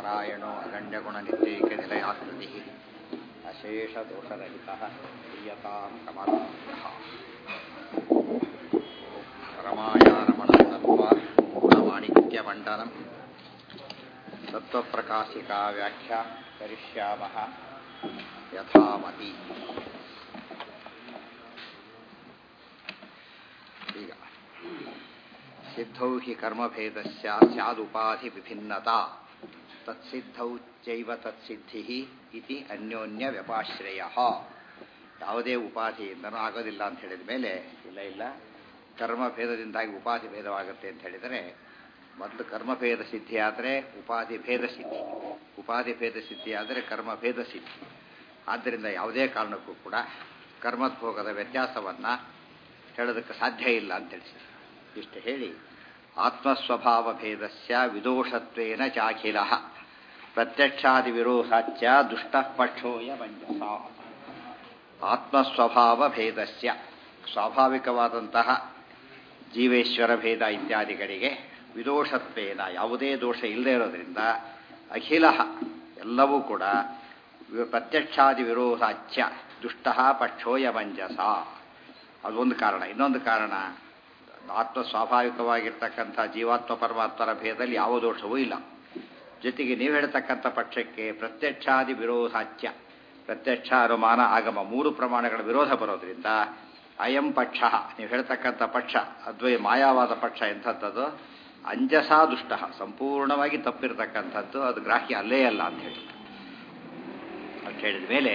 ನಾರಾಯಣೋ ಅಗಣ್ಯಗುಣನಿತ್ಯೈಕ ನಿಲಯಾಕೃತಿ ಅಶೇಷದೋಷರಹಿತಃ ಪ್ರಿಯತಾಂ ಕಮಲಾಂತಃ ರಮಾಯಾರಮಣತತ್ವ ಗುಣಮಾಣಿಕ್ಯಮಂಡನಂ ತತ್ವಪ್ರಕಾಶಿಕಾ ವ್ಯಾಖ್ಯಾ ಕರಿಷ್ಯಾಮಃ ಯಥಾಮತಿ ಈಗ ಸಿದ್ಧೌ ಹಿ ಕರ್ಮಭೇದಸ್ಯ ಸ್ಯಾದುಪಾಧಿ ವಿಭಿನ್ನತಾ ತತ್ಸಿದ್ಧೌ ಚೈವ ತತ್ಸಿದ್ಧಿ ಇತಿ ಅನ್ಯೋನ್ಯ ವ್ಯಪಾಶ್ರಯ ಯಾವುದೇ ಉಪಾಧಿಯಿಂದನೂ ಆಗೋದಿಲ್ಲ ಅಂತ ಹೇಳಿದ ಮೇಲೆ ಇಲ್ಲ ಇಲ್ಲ ಕರ್ಮಭೇದದಿಂದಾಗಿ ಉಪಾಧಿ ಭೇದವಾಗುತ್ತೆ ಅಂತ ಹೇಳಿದರೆ ಮೊದಲು ಕರ್ಮಭೇದ ಸಿದ್ಧಿ ಆದರೆ ಉಪಾಧಿ ಭೇದ ಸಿದ್ಧಿ ಉಪಾಧಿ ಭೇದ ಸಿದ್ಧಿ ಆದರೆ ಕರ್ಮಭೇದ ಸಿದ್ಧಿ ಆದ್ದರಿಂದ ಯಾವುದೇ ಕಾರಣಕ್ಕೂ ಕೂಡ ಕರ್ಮದ್ಭೋಗದ ವ್ಯತ್ಯಾಸವನ್ನು ಹೇಳೋದಕ್ಕೆ ಸಾಧ್ಯ ಇಲ್ಲ ಅಂತ ತಿಳಿಸಿ ಇಷ್ಟು ಹೇಳಿ ಆತ್ಮಸ್ವಭಾವ ಭೇದಸ್ಯ ವಿದೋಷತ್ವೇನ ಚಾಖಿಲ ಪ್ರತ್ಯಕ್ಷಾದಿ ವಿರೋಧಾಚ್ಯ ದುಷ್ಟಪಕ್ಷೋಯ ಮಂಜಸ ಆತ್ಮಸ್ವಭಾವ ಭೇದಸ್ಯ ಸ್ವಾಭಾವಿಕವಾದಂತಹ ಜೀವೇಶ್ವರ ಭೇದ ಇತ್ಯಾದಿಗಳಿಗೆ ವಿದೋಷತ್ವೇನ ಯಾವುದೇ ದೋಷ ಇಲ್ಲದೆ ಇರೋದ್ರಿಂದ ಅಖಿಲ ಎಲ್ಲವೂ ಕೂಡ ಪ್ರತ್ಯಕ್ಷಾದಿ ವಿರೋಧಾಚ್ಯ ದುಷ್ಟ ಪಕ್ಷೋಯ ಮಂಜಸ ಅದೊಂದು ಕಾರಣ ಇನ್ನೊಂದು ಕಾರಣ ಆತ್ಮ ಸ್ವಾಭಾವಿಕವಾಗಿರ್ತಕ್ಕಂಥ ಜೀವಾತ್ಮ ಪರಮಾತ್ಮರ ಭೇದದಲ್ಲಿ ಯಾವ ದೋಷವೂ ಇಲ್ಲ ಜೊತೆಗೆ ನೀವು ಹೇಳ್ತಕ್ಕಂಥ ಪಕ್ಷಕ್ಕೆ ಪ್ರತ್ಯಕ್ಷಾದಿ ವಿರೋಧಾಚ್ಯ ಪ್ರತ್ಯಕ್ಷ ಅನುಮಾನ ಆಗಮ ಮೂರು ಪ್ರಮಾಣಗಳ ವಿರೋಧ ಬರೋದ್ರಿಂದ ಅಯಂ ಪಕ್ಷ ನೀವು ಹೇಳ್ತಕ್ಕಂಥ ಪಕ್ಷ ಅದ್ವೈ ಮಾಯಾವಾದ ಪಕ್ಷ ಎಂಥದ್ದು ಅಂಜಸಾ ದುಷ್ಟ ಸಂಪೂರ್ಣವಾಗಿ ತಪ್ಪಿರ್ತಕ್ಕಂಥದ್ದು ಅದು ಗ್ರಾಹ್ಯ ಅಲ್ಲೇ ಅಲ್ಲ ಅಂತ ಹೇಳಿ ಅಂತ ಹೇಳಿದ ಮೇಲೆ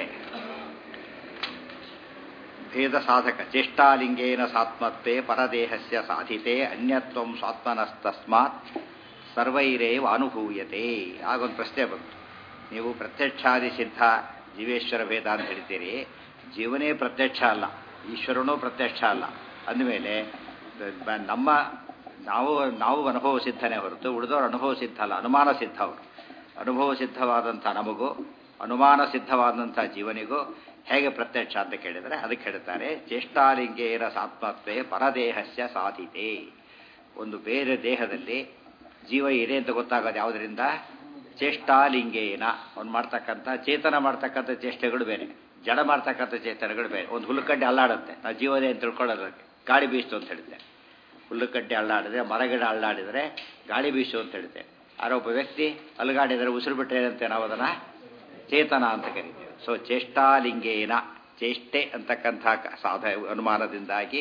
ಭೇದ ಸಾಧಕ ಚೇಷ್ಟಾಲಿಂಗೇನ ಸಾತ್ಮತ್ವೇ ಪರದೇಹಸ್ಯ ಸಾಧಿತೆ ಅನ್ಯತ್ವಂ ಸ್ವಾತ್ಮನಸ್ತಸ್ಮಾತ್ ಸರ್ವೈರೇವ ಅನುಭೂಯತೆ ಆಗೊಂದು ಪ್ರಶ್ನೆ ಬಂತು ನೀವು ಪ್ರತ್ಯಕ್ಷಾದಿ ಸಿದ್ಧ ಜೀವೇಶ್ವರ ಭೇದ ಅಂತ ಹೇಳ್ತೀರಿ ಜೀವನೇ ಪ್ರತ್ಯಕ್ಷ ಅಲ್ಲ ಈಶ್ವರನೂ ಪ್ರತ್ಯಕ್ಷ ಅಲ್ಲ ಅಂದಮೇಲೆ ನಮ್ಮ ನಾವು ನಾವು ಅನುಭವ ಸಿದ್ಧನೇ ಹೊರತು ಉಳಿದವರು ಅನುಭವ ಸಿದ್ಧ ಅಲ್ಲ ಅನುಮಾನ ಸಿದ್ಧ ಅವರು ಅನುಭವ ಸಿದ್ಧವಾದಂಥ ನಮಗೂ ಅನುಮಾನ ಸಿದ್ಧವಾದಂಥ ಜೀವನಿಗೂ ಹೇಗೆ ಪ್ರತ್ಯಕ್ಷ ಅಂತ ಕೇಳಿದರೆ ಅದಕ್ಕೆ ಹೇಳ್ತಾರೆ ಚೇಷ್ಟಾಲಿಂಗೇನ ಸಾತ್ಮತ್ವೇ ಪರದೇಹಸ್ಯ ಸಾಧಿತೆ ಒಂದು ಬೇರೆ ದೇಹದಲ್ಲಿ ಜೀವ ಇದೆ ಅಂತ ಗೊತ್ತಾಗೋದು ಯಾವುದರಿಂದ ಚೇಷ್ಟಾಲಿಂಗೇನ ಅವ್ನು ಮಾಡ್ತಕ್ಕಂಥ ಚೇತನ ಮಾಡ್ತಕ್ಕಂಥ ಚೇಷ್ಟೆಗಳು ಬೇರೆ ಜಡ ಮಾಡ್ತಕ್ಕಂಥ ಚೇತನಗಳು ಬೇರೆ ಒಂದು ಹುಲ್ಲುಕಡ್ಡೆ ಅಲ್ಲಾಡುತ್ತೆ ನಾವು ಜೀವನೇ ಅಂತ ತಿಳ್ಕೊಳ್ಳೋದಕ್ಕೆ ಗಾಳಿ ಬೀಸ್ತು ಅಂತ ಹೇಳಿದ್ದೆ ಹುಲ್ಲುಕಡ್ಡೆ ಅಲ್ಲಾಡಿದ್ರೆ ಮರಗಿಡ ಅಲ್ಲಾಡಿದರೆ ಗಾಳಿ ಬೀಸು ಅಂತ ಹೇಳಿದೆ ಆರೋ ಒಬ್ಬ ವ್ಯಕ್ತಿ ಅಲ್ಗಾಡಿದರೆ ಉಸಿರು ಬಿಟ್ಟರೆ ಏನಂತೆ ನಾವು ಅದನ್ನು ಚೇತನ ಅಂತ ಕರಿತೇವೆ ಸೊ ಚೇಷ್ಟಾಲಿಂಗೇನ ಚೇಷ್ಟೆ ಅಂತಕ್ಕಂಥ ಸಾಧ ಅನುಮಾನದಿಂದಾಗಿ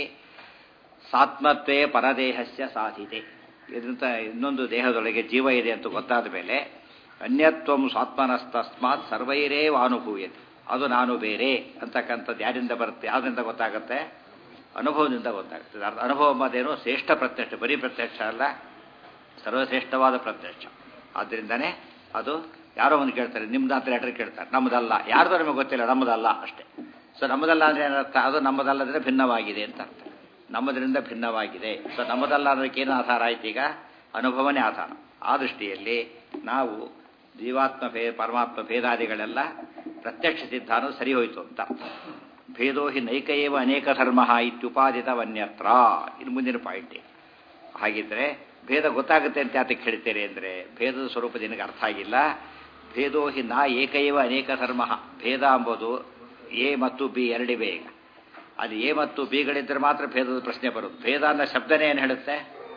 ಸಾತ್ಮತ್ವೇ ಪರದೇಹಸ್ಯ ಸಾಧಿತೆ ಇದರಿಂದ ಇನ್ನೊಂದು ದೇಹದೊಳಗೆ ಜೀವ ಇದೆ ಅಂತ ಗೊತ್ತಾದ ಮೇಲೆ ಅನ್ಯತ್ವಂ ಸ್ವಾತ್ಮನಸ್ತಸ್ಮಾತ್ ಸರ್ವೈರೇವ ಅನುಭೂಯತೆ ಅದು ನಾನು ಬೇರೆ ಅಂತಕ್ಕಂಥದ್ದು ಯಾರಿಂದ ಬರುತ್ತೆ ಯಾವುದರಿಂದ ಗೊತ್ತಾಗುತ್ತೆ ಅನುಭವದಿಂದ ಗೊತ್ತಾಗುತ್ತೆ ಅನುಭವ ಮದೇನು ಶ್ರೇಷ್ಠ ಪ್ರತ್ಯಕ್ಷ ಬರೀ ಪ್ರತ್ಯಕ್ಷ ಅಲ್ಲ ಸರ್ವಶ್ರೇಷ್ಠವಾದ ಪ್ರತ್ಯಕ್ಷ ಆದ್ದರಿಂದನೇ ಅದು ಯಾರೋ ಒಂದು ಕೇಳ್ತಾರೆ ನಿಮ್ದು ಅಂತ ಲೆಟರ್ ಕೇಳ್ತಾರೆ ನಮ್ಮದಲ್ಲ ಯಾರ್ದೋ ನಮಗೆ ಗೊತ್ತಿಲ್ಲ ನಮ್ಮದಲ್ಲ ಅಷ್ಟೇ ಸೊ ನಮ್ಮದಲ್ಲ ಅಂದರೆ ಏನರ್ಥ ಅದು ನಮ್ಮದಲ್ಲದ್ರೆ ಭಿನ್ನವಾಗಿದೆ ಅಂತ ಅರ್ಥ ನಮ್ಮದರಿಂದ ಭಿನ್ನವಾಗಿದೆ ಸೊ ನಮ್ಮದಲ್ಲ ಅನ್ನೋದಕ್ಕೆ ಏನು ಆಧಾರ ಆಯ್ತು ಈಗ ಅನುಭವನೇ ಆಧಾರ ಆ ದೃಷ್ಟಿಯಲ್ಲಿ ನಾವು ಜೀವಾತ್ಮ ಭೇ ಪರಮಾತ್ಮ ಭೇದಾದಿಗಳೆಲ್ಲ ಪ್ರತ್ಯಕ್ಷ ಸಿದ್ಧ ಅನ್ನೋದು ಸರಿ ಹೋಯಿತು ಅಂತ ಅರ್ಥ ಭೇದೋ ಹಿ ನೈಕಯೇವ ಅನೇಕ ಧರ್ಮ ಇತ್ಯುಪಾದಿತವನ್ಯತ್ರ ಇನ್ನು ಮುಂದಿನ ಪಾಯಿಂಟ್ ಹಾಗಿದ್ರೆ ಭೇದ ಗೊತ್ತಾಗುತ್ತೆ ಅಂತ ಯಾತಕ್ಕೆ ಹೇಳ್ತೀರಿ ಅಂದರೆ ಭೇದದ ಸ್ವರೂಪ ನಿನಗೆ ಅರ್ಥ ಆಗಿಲ್ಲ ಭೇದೋ ಹಿ ನಾ ಏಕೈವ ಅನೇಕ ಧರ್ಮ ಭೇದ ಎಂಬುದು ಎ ಮತ್ತು ಬಿ ಎರಡಿವೆ ಈಗ ಅದು ಎ ಮತ್ತು ಬಿಗಳಿದ್ದರೆ ಮಾತ್ರ ಭೇದದ ಪ್ರಶ್ನೆ ಬರೋದು ಭೇದ ಅನ್ನೋ ಶಬ್ದನೇ ಏನು ಹೇಳುತ್ತೆ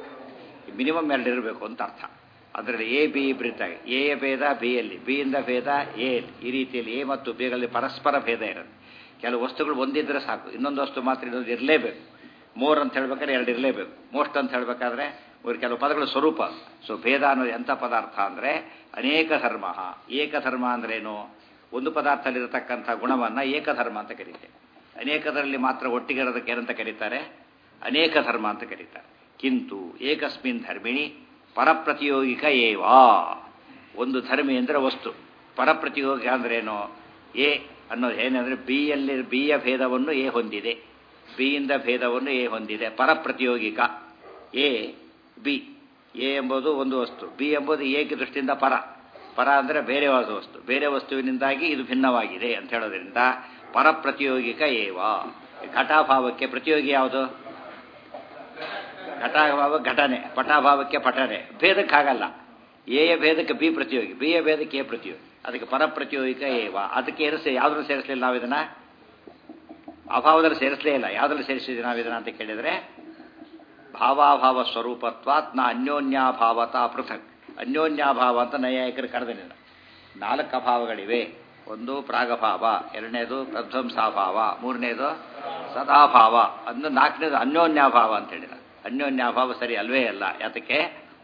ಮಿನಿಮಮ್ ಎರಡು ಇರಬೇಕು ಅಂತ ಅರ್ಥ ಅದರಲ್ಲಿ ಎ ಬಿ ಇಬ್ಬರಿದ್ದಾಗ ಎ ಭೇದ ಬಿ ಯಲ್ಲಿ ಬಿ ಇಂದ ಭೇದ ಎ ಈ ರೀತಿಯಲ್ಲಿ ಎ ಮತ್ತು ಬಿಗಳಲ್ಲಿ ಪರಸ್ಪರ ಭೇದ ಇರುತ್ತೆ ಕೆಲವು ವಸ್ತುಗಳು ಒಂದಿದ್ರೆ ಸಾಕು ಇನ್ನೊಂದು ವಸ್ತು ಮಾತ್ರ ಇನ್ನೊಂದು ಇರಲೇಬೇಕು ಮೋರ್ ಅಂತ ಹೇಳ್ಬೇಕಾದ್ರೆ ಎರಡು ಇರಲೇಬೇಕು ಮೋಸ್ಟ್ ಅಂತ ಹೇಳಬೇಕಾದ್ರೆ ಇವ್ರ ಕೆಲವು ಪದಗಳ ಸ್ವರೂಪ ಸೊ ಭೇದ ಅನ್ನೋದು ಎಂಥ ಪದಾರ್ಥ ಅಂದರೆ ಅನೇಕ ಧರ್ಮ ಏಕಧರ್ಮ ಅಂದ್ರೇನು ಒಂದು ಪದಾರ್ಥದಲ್ಲಿರತಕ್ಕಂಥ ಗುಣವನ್ನು ಏಕಧರ್ಮ ಅಂತ ಕರೀತೇವೆ ಅನೇಕದರಲ್ಲಿ ಮಾತ್ರ ಒಟ್ಟಿಗೆ ಇರೋದಕ್ಕೆ ಏನಂತ ಕರೀತಾರೆ ಅನೇಕ ಧರ್ಮ ಅಂತ ಕರೀತಾರೆ ಕಿಂತು ಏಕಸ್ಮಿನ್ ಧರ್ಮಿಣಿ ಪರಪ್ರತಿಯೋಗಿಕ ಏವಾ ಒಂದು ಧರ್ಮಿ ಅಂದರೆ ವಸ್ತು ಪರಪ್ರತಿಯೋಗಿ ಅಂದ್ರೇನು ಎ ಅನ್ನೋದು ಏನಂದರೆ ಬಿಯಲ್ಲಿ ಬಿಯ ಭೇದವನ್ನು ಎ ಹೊಂದಿದೆ ಬಿಯಿಂದ ಭೇದವನ್ನು ಎ ಹೊಂದಿದೆ ಪರಪ್ರತಿಯೋಗಿಕ ಎ ಬಿ ಎ ಎಂಬುದು ಒಂದು ವಸ್ತು ಬಿ ಎಂಬುದು ಏಕ ದೃಷ್ಟಿಯಿಂದ ಪರ ಪರ ಅಂದರೆ ಬೇರೆವಾದ ವಸ್ತು ಬೇರೆ ವಸ್ತುವಿನಿಂದಾಗಿ ಇದು ಭಿನ್ನವಾಗಿದೆ ಅಂತ ಹೇಳೋದ್ರಿಂದ ಪರಪ್ರತಿಯೋಗಿಕ ಏವ ಘಟಾಭಾವಕ್ಕೆ ಪ್ರತಿಯೋಗಿ ಯಾವುದು ಘಟಾಭಾವ ಘಟನೆ ಪಟಾಭಾವಕ್ಕೆ ಪಠನೆ ಭೇದಕ್ಕಾಗಲ್ಲ ಎಯ ಭೇದಕ್ಕೆ ಬಿ ಪ್ರತಿಯೋಗಿ ಬಿ ಯ ಭೇದಕ್ಕೆ ಎ ಪ್ರತಿಯೋಗಿ ಅದಕ್ಕೆ ಪರ ಪ್ರತಿಯೋಗಿಕ ಏವ ಅದಕ್ಕೆ ಏರಿಸಿ ಯಾವುದ್ರಲ್ಲಿ ಸೇರಿಸಲಿಲ್ಲ ನಾವು ಇದನ್ನ ಅಭಾವದಲ್ಲಿ ಸೇರಿಸಲೇ ಇಲ್ಲ ಯಾವುದ್ರಲ್ಲಿ ಸೇರಿಸಿದ್ವಿ ನಾವು ಇದನ್ನ ಅಂತ ಕೇಳಿದರೆ ಭಾವಾಭಾವ ಸ್ವರೂಪತ್ವಾತ್ ನ ಅನ್ಯೋನ್ಯಾಭಾವತ ಪೃಥಕ್ ಅನ್ಯೋನ್ಯಾಭಾವ ಅಂತ ನೈಯಾಯಿಕರು ಕರೆದನಿಲ್ಲ ನಾಲ್ಕು ಅಭಾವಗಳಿವೆ ಒಂದು ಪ್ರಾಗಭಾವ ಎರಡನೇದು ಪ್ರಧ್ವಂಸಾಭಾವ ಮೂರನೇದು ಸದಾಭಾವ ಅಂದು ನಾಲ್ಕನೇದು ಅನ್ಯೋನ್ಯಾಭಾವ ಅಂತ ಹೇಳಿದ ಅನ್ಯೋನ್ಯಾಭಾವ ಸರಿ ಅಲ್ವೇ ಅಲ್ಲ ಯಾತಕ್ಕೆ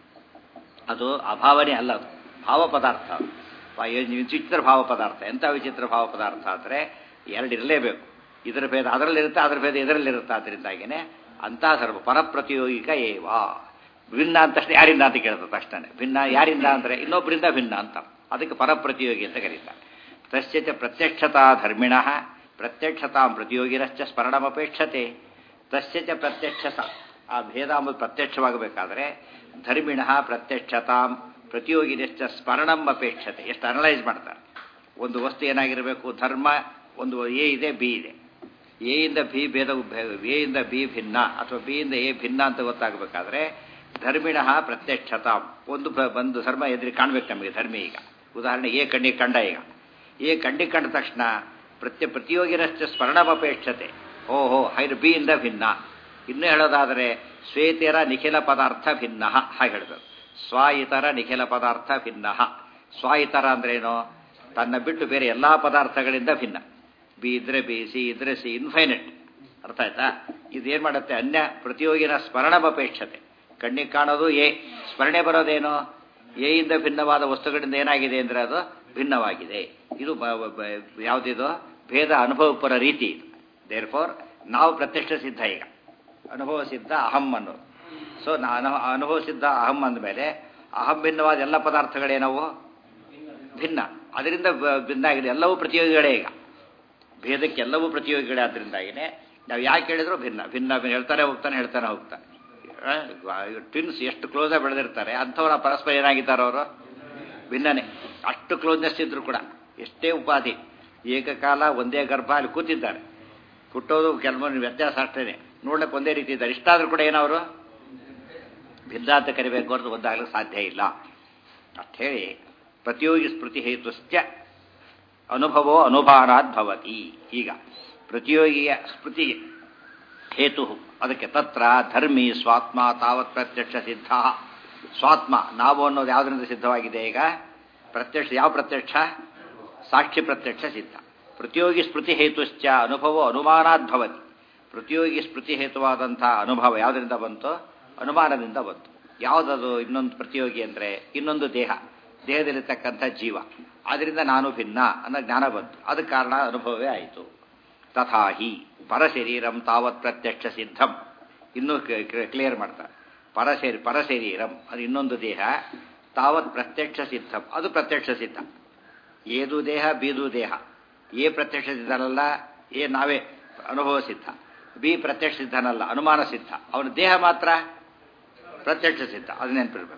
ಅದು ಅಭಾವನೆ ಅಲ್ಲ ಅದು ಭಾವ ಪದಾರ್ಥ ಅದು. ಪ- ಏ- ವಿಚಿತ್ರ ಭಾವ ಪದಾರ್ಥ ಎಂಥ ವಿಚಿತ್ರ ಭಾವ ಪದಾರ್ಥ ಅಂದರೆ ಎರಡು ಇರಲೇಬೇಕು ಇದರ ಭೇದ ಅದರಲ್ಲಿರುತ್ತೆ ಅದರ ಭೇದ ಇದರಲ್ಲಿರುತ್ತೆ ಅದರಿಂದಾಗಿನೇ ಅಂಥ ಸರ್ವ ಪರಪ್ರತಿಯೋಗಿಕ ಏವ ಭಿನ್ನ ಅಂತ ತಕ್ಷಣ ಯಾರಿಂದ ಅಂತ ಕೇಳ್ತಾರೆ ತಕ್ಷಣ ಭಿನ್ನ ಯಾರಿಂದ ಅಂದರೆ ಇನ್ನೊಬ್ಬರಿಂದ ಭಿನ್ನ ಅಂತ ಅದಕ್ಕೆ ಪರಪ್ರತಿಯೋಗಿ ಅಂತ ಕರೀತಾರೆ ತಸ್ಯ ಚ ಪ್ರತ್ಯಕ್ಷತಾ ಧರ್ಮಿಣ ಪ್ರತ್ಯಕ್ಷತಾಂ ಪ್ರತಿಯೋಗಿನಶ್ಚ ಸ್ಮರಣಮಪೇಕ್ಷತೆ ತಸ್ಯ ಚ ಪ್ರತ್ಯಕ್ಷತ ಆ ಭೇದ ಅಂಬುದು ಪ್ರತ್ಯಕ್ಷವಾಗಬೇಕಾದ್ರೆ ಧರ್ಮಿಣ ಪ್ರತ್ಯಕ್ಷತಾಂ ಪ್ರತಿಯೋಗಿನಶ್ಚ ಸ್ಮರಣಂ ಅಪೇಕ್ಷತೆ ಎಷ್ಟು ಅನಲೈಸ್ ಮಾಡ್ತಾರೆ ಒಂದು ವಸ್ತು ಏನಾಗಿರಬೇಕು ಧರ್ಮ ಒಂದು ಎ ಇದೆ ಬಿ ಇದೆ ಎ ಇಂದ ಬಿ ಭೇದ ಎ ಇಂದ ಬಿ ಭಿನ್ನ ಅಥವಾ ಬಿ ಇಂದ ಎ ಭಿನ್ನ ಅಂತ ಗೊತ್ತಾಗಬೇಕಾದ್ರೆ ಧರ್ಮಿಣ ಪ್ರತ್ಯಕ್ಷತಾಂ ಒಂದು ಬ- ಒಂದು ಧರ್ಮ ಎದುರಿ ಕಾಣ್ಬೇಕು ನಮಗೆ ಧರ್ಮಿ ಈಗ ಉದಾಹರಣೆ ಎ ಕಣ್ಣಿಗೆ ಕಂಡ ಈಗ ಎ ಕಣ್ಣಿಗೆ ಕಂಡ ತಕ್ಷಣ ಪ್ರತ್ಯ ಪ್ರತಿಯೋಗಿನಷ್ಟು ಸ್ಮರಣಮಪೇಕ್ಷತೆ ಓಹೋ ಹೈರ್ ಬಿ ಇಂದ ಭಿನ್ನ ಇನ್ನು ಹೇಳೋದಾದರೆ ಶ್ವೇತರ ನಿಖಿಲ ಪದಾರ್ಥ ಭಿನ್ನ ಹಾಗೆ ಹೇಳಿದರು ಸ್ವ ಇತರ ನಿಖಿಲ ಪದಾರ್ಥ ಭಿನ್ನ ಸ್ವ ಇತರ ಅಂದ್ರೇನು ತನ್ನ ಬಿಟ್ಟು ಬೇರೆ ಎಲ್ಲಾ ಪದಾರ್ಥಗಳಿಂದ ಭಿನ್ನ ಬಿ ಇದ್ರೆ ಬಿ ಸಿ ಇದ್ರೆ ಸಿ ಇನ್ಫೈನೈಟ್ ಅರ್ಥ ಆಯ್ತಾ ಇದೇನ್ ಮಾಡುತ್ತೆ ಅನ್ಯ ಪ್ರತಿಯೋಗಿನ ಸ್ಮರಣಮಪೇಕ್ಷತೆ ಕಣ್ಣಿಗೆ ಕಾಣೋದು ಎ ಸ್ಮರಣೆ ಬರೋದೇನು ಎ ಇಂದ ಭಿನ್ನವಾದ ವಸ್ತುಗಳಿಂದ ಏನಾಗಿದೆ ಅಂದ್ರೆ ಅದು ಭಿನ್ನವಾಗಿದೆ ಇದು ಬ- ಬ- ಬ- ಯಾವುದಿದು ಭೇದ ಅನುಭವಪರ ರೀತಿ ಇದು ದೇರ್ ಫೋರ್ ನಾವು ಪ್ರತ್ಯಕ್ಷ ಸಿದ್ಧ ಈಗ ಅನುಭವ ಸಿದ್ಧ ಅಹಂ ಅನ್ನೋದು ಸೊ ನಾನು ಅನುಭವ ಸಿದ್ಧ ಅಹಂ ಅಂದಮೇಲೆ ಅಹಂ ಭಿನ್ನವಾದ ಎಲ್ಲ ಪದಾರ್ಥಗಳೇನವು ಭಿನ್ನ ಅದರಿಂದ ಬ- ಭಿನ್ನ ಆಗಿದೆ ಎಲ್ಲವೂ ಪ್ರತಿಯೋಗಿಗಳೇ ಈಗ ಭೇದಕ್ಕೆ ಎಲ್ಲವೂ ಪ್ರತಿಯೋಗಿಗಳೇ ಆದ್ರಿಂದಾಗಿನೇ ನಾವು ಯಾಕೆ ಹೇಳಿದ್ರು ಭಿನ್ನ ಭಿನ್ನ ಭಿನ್ನ ಹೇಳ್ತಾನೆ ಹೋಗ್ತಾನೆ ಹೇಳ್ತಾನೆ ಹೋಗ್ತಾನೆ ಟ್ವಿನ್ಸ್ ಎಷ್ಟು ಕ್ಲೋಸ್ ಆಗಿ ಬೆಳೆದಿರ್ತಾರೆ ಅಂಥವ್ರ ಪರಸ್ಪರ ಏನಾಗಿದ್ದಾರೆ ಅವರು ಭಿನ್ನನೇ ಅಷ್ಟು ಕ್ಲೋಸ್ನೆಸ್ ಇದ್ರು ಕೂಡ ಎಷ್ಟೇ ಉಪಾಧಿ ಏಕಕಾಲ ಒಂದೇ ಗರ್ಭ ಅಲ್ಲಿ ಕೂತಿದ್ದಾರೆ ಹುಟ್ಟೋದು ಕೆಲವೊಂದು ವ್ಯತ್ಯಾಸ ಅಷ್ಟೇನೆ ನೋಡ್ಲಿಕ್ಕೆ ಒಂದೇ ರೀತಿ ಇದ್ದಾರೆ ಇಷ್ಟಾದ್ರೂ ಕೂಡ ಏನವರು ಭಿನ್ನ ಅಂತ ಕರಿಬೇಕು ಹೊರತು ಒಂದಾಗಲಿಕ್ಕೆ ಸಾಧ್ಯ ಇಲ್ಲ ಅಷ್ಟು ಹೇಳಿ ಪ್ರತಿಯೋಗಿ ಸ್ಮೃತಿ ಹೇತುಶ್ಚ ಅನುಭವೋ ಅನುಭಾನಾತ್ ಭವತಿ ಈಗ ಪ್ರತಿಯೋಗಿಯ ಸ್ಮೃತಿಗೆ ಹೇತು ಅದಕ್ಕೆ ತತ್ರ ಧರ್ಮಿ ಸ್ವಾತ್ಮ ತಾವತ್ ಪ್ರತ್ಯಕ್ಷ ಸಿದ್ಧ ಸ್ವಾತ್ಮ ನಾವು ಅನ್ನೋದು ಯಾವುದರಿಂದ ಸಿದ್ಧವಾಗಿದೆ ಈಗ ಪ್ರತ್ಯಕ್ಷ ಯಾವ ಪ್ರತ್ಯಕ್ಷ ಸಾಕ್ಷಿ ಪ್ರತ್ಯಕ್ಷ ಸಿದ್ಧ ಪ್ರತಿಯೋಗಿ ಸ್ಮೃತಿ ಹೇತುಶ್ಚ ಅನುಭವ ಅನುಮಾನಾತ್ ಭವತಿ ಪ್ರತಿಯೋಗಿ ಸ್ಮೃತಿ ಹೇತುವಾದಂತಹ ಅನುಭವ ಯಾವುದರಿಂದ ಬಂತು ಅನುಮಾನದಿಂದ ಬಂತು ಯಾವುದದು ಇನ್ನೊಂದು ಪ್ರತಿಯೋಗಿ ಅಂದರೆ ಇನ್ನೊಂದು ದೇಹ ದೇಹದಲ್ಲಿರ್ತಕ್ಕಂಥ ಜೀವ ಅದರಿಂದ ನಾನು ಭಿನ್ನ ಅನ್ನೋ ಜ್ಞಾನ ಬಂತು ಅದಕ್ಕೆ ಕಾರಣ ಅನುಭವವೇ ಆಯಿತು ತಥಾಹಿ ಪರಶರೀರಂ ತಾವತ್ ಪ್ರತ್ಯಕ್ಷ ಸಿದ್ಧಂ ಇನ್ನೂ ಕ್ಲಿಯರ್ ಮಾಡ್ತಾರೆ ಪರಶರೀ ಪರಶರೀರಂ ಅದು ಇನ್ನೊಂದು ದೇಹ ತಾವತ್ ಪ್ರತ್ಯಕ್ಷ ಸಿದ್ಧಂ ಅದು ಪ್ರತ್ಯಕ್ಷ ಸಿದ್ಧ ಏದು ದೇಹ ಬೀದು ದೇಹ ಎ ಪ್ರತ್ಯಕ್ಷ ಸಿದ್ಧನಲ್ಲ ಎ ನಾವೇ ಅನುಭವ ಸಿದ್ಧ ಬಿ ಪ್ರತ್ಯಕ್ಷ ಸಿದ್ಧನಲ್ಲ ಅನುಮಾನ ಸಿದ್ಧ ಅವನ ದೇಹ ಮಾತ್ರ ಪ್ರತ್ಯಕ್ಷ ಸಿದ್ಧ ಅದು ನೆನಪಿರ್ಬೇಕು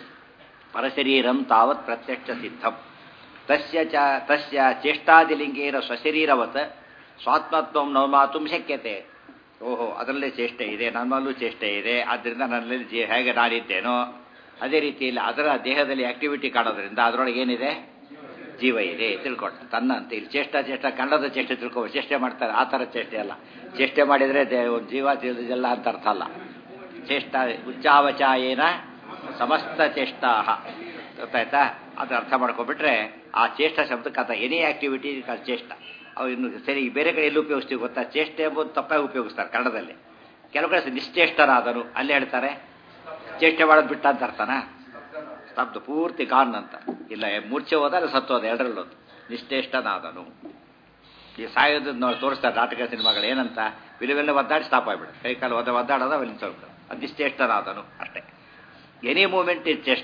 ಪರಶರೀರಂ ತಾವತ್ ಪ್ರತ್ಯಕ್ಷ ಸಿದ್ಧಂ ತಸ್ಯ ಚ ತಸ್ಯ ಚೇಷ್ಟಾದಿಲಿಂಗೇನ ಸ್ವಶರೀರವತ್ ಸ್ವಾತ್ಮತ್ವಂ ನವಮಾತು ಶಕ್ಯತೆ ಓಹೋ ಅದರಲ್ಲೇ ಚೇಷ್ಟೆ ಇದೆ ನನ್ನಲ್ಲೂ ಚೇಷ್ಟೆ ಇದೆ ಆದ್ದರಿಂದ ನನ್ನಲ್ಲಿ ಜೀ ಹೇಗೆ ನಾನಿದ್ದೇನೋ ಅದೇ ರೀತಿಯಲ್ಲಿ ಅದರ ದೇಹದಲ್ಲಿ ಆಕ್ಟಿವಿಟಿ ಕಾಣೋದ್ರಿಂದ ಅದರೊಳಗೆ ಏನಿದೆ ಜೀವ ಇದೆ ತಿಳ್ಕೊಂಡ ತನ್ನ ಅಂತ ಇಲ್ಲಿ ಚೇಷ್ಟ ಚೇಷ್ಟ ಕನ್ನಡದ ಚೇಷ್ಟೆ ತಿಳ್ಕೊ ಚೇಷ್ಟೆ ಮಾಡ್ತಾರೆ ಆ ಥರ ಚೇಷ್ಟೆ ಅಲ್ಲ ಚೇಷ್ಟೆ ಮಾಡಿದರೆ ದೇ- ಒಂದು ಜೀವ ತಿಳಿದಿಲ್ಲ ಅಂತ ಅರ್ಥ ಅಲ್ಲ ಚೇಷ್ಟ ಉಚ್ಚಾವಚಾಯೇನ ಸಮಸ್ತ ಚೇಷ್ಟಾ ಗೊತ್ತಾಯ್ತಾ ಅದು ಅರ್ಥ ಮಾಡ್ಕೊಬಿಟ್ರೆ ಆ ಚೇಷ್ಟ ಶಬ್ದಕ್ಕೆ ಅರ್ಥ ಎನಿ ಆಕ್ಟಿವಿಟಿ ಚೇಷ್ಟ ಅವು ಇನ್ನು ಸರಿ ಬೇರೆ ಕಡೆ ಎಲ್ಲಿ ಉಪಯೋಗಿಸ್ತೀವಿ ಗೊತ್ತಾ ಚೇಷ್ಟೆ ಎಂಬುದು ತಪ್ಪಾಗಿ ಉಪಯೋಗಿಸ್ತಾರೆ ಕನ್ನಡದಲ್ಲಿ ಕೆಲವು ಕಡೆ ನಿಶ್ಚೇಷ್ಟರಾದನು ಅಲ್ಲಿ ಹೇಳ್ತಾರೆ ಚೇಷ್ಟೆ ಮಾಡೋದು ಬಿಟ್ಟ ಅಂತ ಅರ್ಥನಾ ಸ್ತಬ್ಧ ಪೂರ್ತಿ ಗಾನ್ ಅಂತ ಇಲ್ಲ ಮೂರ್ಛೆ ಹೋದ ಅದು ಸತ್ತು ಹೋದ ಎರಡರಲ್ಲೊಂದು ನಿಶ್ಚೇಷ್ಟನಾದನು ಈ ಸಾಯೋದು ನೋಡಿ ತೋರಿಸ್ತಾರೆ ನಾಟಕ ಸಿನಿಮಾಗಳು ಏನಂತ ವಿಲವೆಲ್ಲ ಒದ್ದಾಡಿ ಸ್ಟಾಪ್ ಆಗಿಬಿಡು ಕೈ ಕಾಲು ಒದ ಒದ್ದಾಡೋದು ಅವಲ್ಲಿ ಸ್ವಲ್ಪ ಅದು ನಿಶ್ಚೇಷ್ಟನಾದನು ಅಷ್ಟೇ ಎನಿ ಮೂಮೆಂಟ್ ಇಸ್ ಚೇಷ್ಟ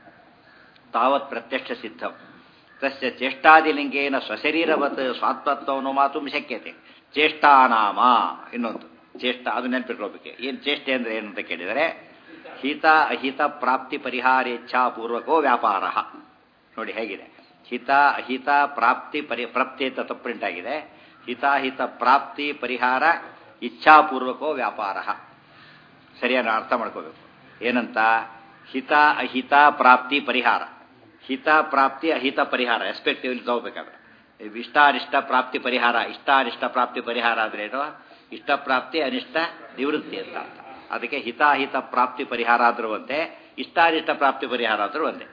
ತಾವತ್ ಪ್ರತ್ಯಕ್ಷ ಸಿದ್ಧಂ ತಸ್ಯ ಚೇಷ್ಟಾದಿಲಿಂಗೇನ ಸ್ವಶರೀರವತ್ ಸ್ವಾತ್ಮತ್ವವನ್ನು ಮಾತು ಶಕ್ಯತೆ ಚೇಷ್ಟಾನಾಮ ಇನ್ನೊಂದು ಚೇಷ್ಟ ಅದು ನೆನಪಿಟ್ಕೋಬೇಕು ಏನು ಚೇಷ್ಟೆ ಅಂದ್ರೆ ಏನು ಅಂತ ಕೇಳಿದರೆ ಹಿತ ಅಹಿತ ಪ್ರಾಪ್ತಿ ಪರಿಹಾರೇಚ್ಛಾ ಪೂರ್ವಕೋ ವ್ಯಾಪಾರ ನೋಡಿ ಹೇಗಿದೆ ಹಿತ ಅಹಿತ ಪ್ರಾಪ್ತಿ ಪರಿ ಪ್ರಾಪ್ತಿ ಅಂತ ತಪ್ಪು ಪ್ರಿಂಟ್ ಆಗಿದೆ ಹಿತಾಹಿತ ಪ್ರಾಪ್ತಿ ಪರಿಹಾರ ಇಚ್ಛಾಪೂರ್ವಕೋ ವ್ಯಾಪಾರ ಸರಿಯಾಗಿ ಅರ್ಥ ಮಾಡ್ಕೋಬೇಕು ಏನಂತ ಹಿತ ಅಹಿತ ಪ್ರಾಪ್ತಿ ಪರಿಹಾರ ಹಿತ ಪ್ರಾಪ್ತಿ ಅಹಿತ ಪರಿಹಾರ ಎಸ್ಪೆಕ್ಟಿವ್ಲಿ ತಗೋಬೇಕಾದ್ರೆ ಇಷ್ಟಾನಿಷ್ಟ ಪ್ರಾಪ್ತಿ ಪರಿಹಾರ ಇಷ್ಟಾನಿಷ್ಟ ಪ್ರಾಪ್ತಿ ಪರಿಹಾರ ಅಂದ್ರೇನು ಇಷ್ಟ ಪ್ರಾಪ್ತಿ ಅನಿಷ್ಟ ನಿವೃತ್ತಿ ಅಂತ ಅರ್ಥ ಅದಕ್ಕೆ ಹಿತಾಹಿತ ಪ್ರಾಪ್ತಿ ಪರಿಹಾರ ಆದ್ರೂ ಒಂದೇ ಇಷ್ಟಾನಿಷ್ಟ ಪ್ರಾಪ್ತಿ ಪರಿಹಾರ ಆದ್ರೂ ಒಂದೇ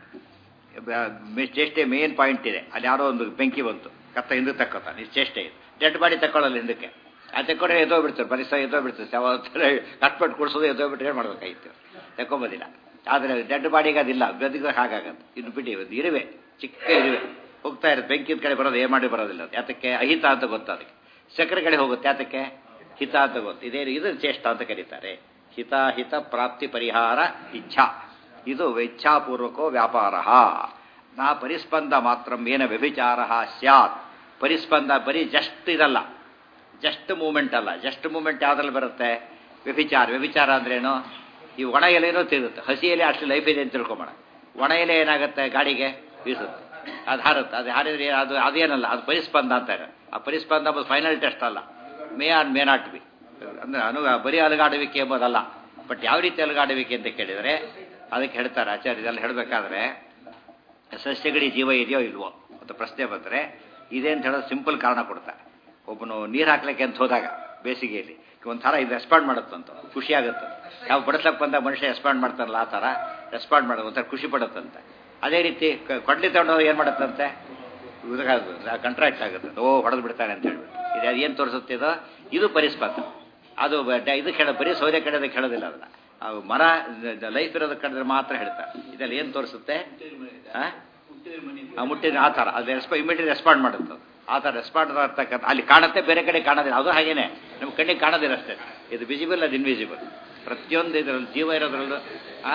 ಬ- ಚೇಷ್ಟೆ ಮೇನ್ ಪಾಯಿಂಟ್ ಇದೆ ಅಲ್ಲಿ ಯಾರೋ ಒಂದು ಬೆಂಕಿ ಬಂತು ಕತ್ತ ಹಿಂದಕ್ಕೆ ತಕ್ಕೋತಾನೆ ಇದು ಚೇಷ್ಟೆ ಇದು ಡೆಡ್ ಬಾಡಿ ತಕೊಳ್ಳಲ್ಲ ಹಿಂದಕ್ಕೆ ಅದು ತಕ್ಕೊಂಡ್ರೆ ಎದ್ದೋ ಬಿಡ್ತಾರೆ ಪರಿಸರ ಎದ್ದೋ ಬಿಡ್ತಾರೆ ಯಾವ ಕಟ್ಪಟ್ಟು ಕೊಡಿಸೋದು ಎದ್ದೋ ಬಿಟ್ಟರೆ ಏನು ಮಾಡ್ಬೇಕಾಗಿತ್ತು ತಕೊಂಬೋದಿಲ್ಲ ಆದರೆ ಡೆಡ್ ಬಾಡಿಗೆ ಅದಿಲ್ಲ ಗದಿಗೆ ಹಾಗಾಗತ್ತೆ ಇದು ಬಿಡಿ ಒಂದು ಇರುವೆ ಚಿಕ್ಕ ಇರುವೆ ಹೋಗ್ತಾ ಇರುತ್ತೆ ಬೆಂಕಿದ ಕಡೆ ಬರೋದು ಏನು ಮಾಡಿ ಬರೋದಿಲ್ಲ ಅದು. ಯಾತಕ್ಕೆ ಅಹಿತ ಅಂತ ಗೊತ್ತು ಅದಕ್ಕೆ ಸಕ್ಕರೆ ಕಡೆ ಹೋಗುತ್ತೆ ಯಾತಕ್ಕೆ ಹಿತ ಅಂತ ಗೊತ್ತು ಇದೇ ಇದು ಚೇಷ್ಟ ಅಂತ ಕರೀತಾರೆ ಹಿತ ಹಿತ ಪ್ರಾಪ್ತಿ ಪರಿಹಾರ ಇಚ್ಛಾ ಇದು ಇಚ್ಛಾಪೂರ್ವಕೋ ವ್ಯಾಪಾರ ನಾ ಪರಿಸ್ಪಂದ ಮಾತ್ರ ಏನ ವ್ಯಭಿಚಾರ ಸ್ಯಾತ್ ಪರಿಸ್ಪಂದ ಬರೀ ಜಸ್ಟ್ ಇದಲ್ಲ ಜಸ್ಟ್ ಮೂಮೆಂಟ್ ಅಲ್ಲ ಜಸ್ಟ್ ಮೂಮೆಂಟ್ ಯಾವ್ದ್ರಲ್ಲಿ ಬರುತ್ತೆ ವ್ಯಭಿಚಾರ ವ್ಯಭಿಚಾರ ಅಂದ್ರೇನು ಈ ಒಣ ಎಲೆನೂ ತಿರುಗುತ್ತೆ ಹಸಿ ಎಲೆ ಅಷ್ಟು ಲೈಫ್ ಇದೆ ಅಂತ ತಿಳ್ಕೊಂಬೋಣ ಒಣ ಎಲೆ ಏನಾಗುತ್ತೆ ಗಾಡಿಗೆ ಬೀಸುತ್ತೆ ಅದು ಹಾರುತ್ತೆ ಅದು ಹಾರಿದ್ರೆ ಅದು ಅದೇನಲ್ಲ ಅದು ಪರಿಸ್ಪಂದ ಅಂತಾರೆ ಆ ಪರಿಸ್ಪಂದ ಎಂಬುದು ಫೈನಲ್ ಟೆಸ್ಟ್ ಅಲ್ಲ may or may not be ಅಂದ್ರೆ ಅನು ಬರೀ ಅಲುಗಾಡುವಿಕೆ ಎಂಬುದಲ್ಲ ಬಟ್ ಯಾವ ರೀತಿ ಅಲುಗಾಡುವಿಕೆ ಅಂತ ಕೇಳಿದರೆ ಅದಕ್ಕೆ ಹೇಳ್ತಾರೆ ಆಚಾರ್ಯ ಇದೆಲ್ಲ ಹೇಳಬೇಕಾದ್ರೆ ಸಸ್ಯಗಳಿ ಜೀವ ಇದೆಯೋ ಇಲ್ವೋ ಅಂತ ಪ್ರಶ್ನೆ ಬಂದರೆ ಇದೆ ಅಂತ ಹೇಳೋದು ಸಿಂಪಲ್ ಕಾರಣ ಕೊಡ್ತಾರೆ ಒಬ್ಬನು ನೀರು ಹಾಕ್ಲಿಕ್ಕೆ ಅಂತ ಹೋದಾಗ ಬೇಸಿಗೆಯಲ್ಲಿ ಒಂಥರ ಇದು ರೆಸ್ಪಾಂಡ್ ಮಾಡುತ್ತಂತ ಖುಷಿ ಆಗುತ್ತೆ ಯಾವ ಬಡಿಸ್ಲಕ್ಕೆ ಬಂದ ಮನುಷ್ಯ ರೆಸ್ಪಾಂಡ್ ಮಾಡ್ತಾರಲ್ಲ ಆ ಥರ ರೆಸ್ಪಾಂಡ್ ಮಾಡೋದು ಒಂಥರ ಖುಷಿ ಪಡುತ್ತಂತೆ ಅದೇ ರೀತಿ ಕ- ಕೊಡ್ಲಿ ತಗೊಂಡವ್ರು ಏನು ಮಾಡುತ್ತಂತೆ ಕಂಟ್ರಾಕ್ಟ್ ಆಗುತ್ತೆ ಓ ಹೊಡೆದು ಬಿಡ್ತಾನೆ ಅಂತ ಹೇಳ್ಬಿಟ್ಟು ಇದು ಏನು ತೋರಿಸುತ್ತೆ ಇದು ಇದು ಪರಿಸ್ಪಂದ ಅದು ಬ- ಇದು ಕೆಡ ಬರೀ ಸೌದೆ ಕಡೆದಕ್ಕೆ ಹೇಳೋದಿಲ್ಲ ಅದನ್ನ ಅವು ಮರ ಲೈಫ್ ಇರೋದಕ್ಕೆ ಕಡಿದ್ರೆ ಮಾತ್ರ ಹೇಳ್ತಾರೆ ಇದರಲ್ಲಿ ಏನು ತೋರಿಸುತ್ತೆ ಆ? ಆ ಮುಟ್ಟಿದ ಆ ಥರ ಅದು ರೆಸ್ಪಾ ಇಮಿಡಿಯೇಟ್ ರೆಸ್ಪಾಂಡ್ ಮಾಡುತ್ತೆ ಅದು. ಆ ಥರ ರೆಸ್ಪಾಂಡ್ ಆಗ್ತಕ್ಕಂಥ ಅಲ್ಲಿ ಕಾಣುತ್ತೆ ಬೇರೆ ಕಡೆ ಕಾಣೋದಿಲ್ಲ ಅದು ಹಾಗೇನೆ ನಮ್ಮ ಕಣ್ಣಿಗೆ ಕಾಣೋದಿಲ್ಲ ಅಷ್ಟೇ ಇದು ವಿಸಿಬಲ್ ಅದು ಇನ್ವಿಸಿಬಲ್ ಪ್ರತಿಯೊಂದು ಇದರಲ್ಲಿ ಜೀವ ಇರೋದ್ರಲ್ಲೂ ಆ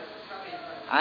ಆ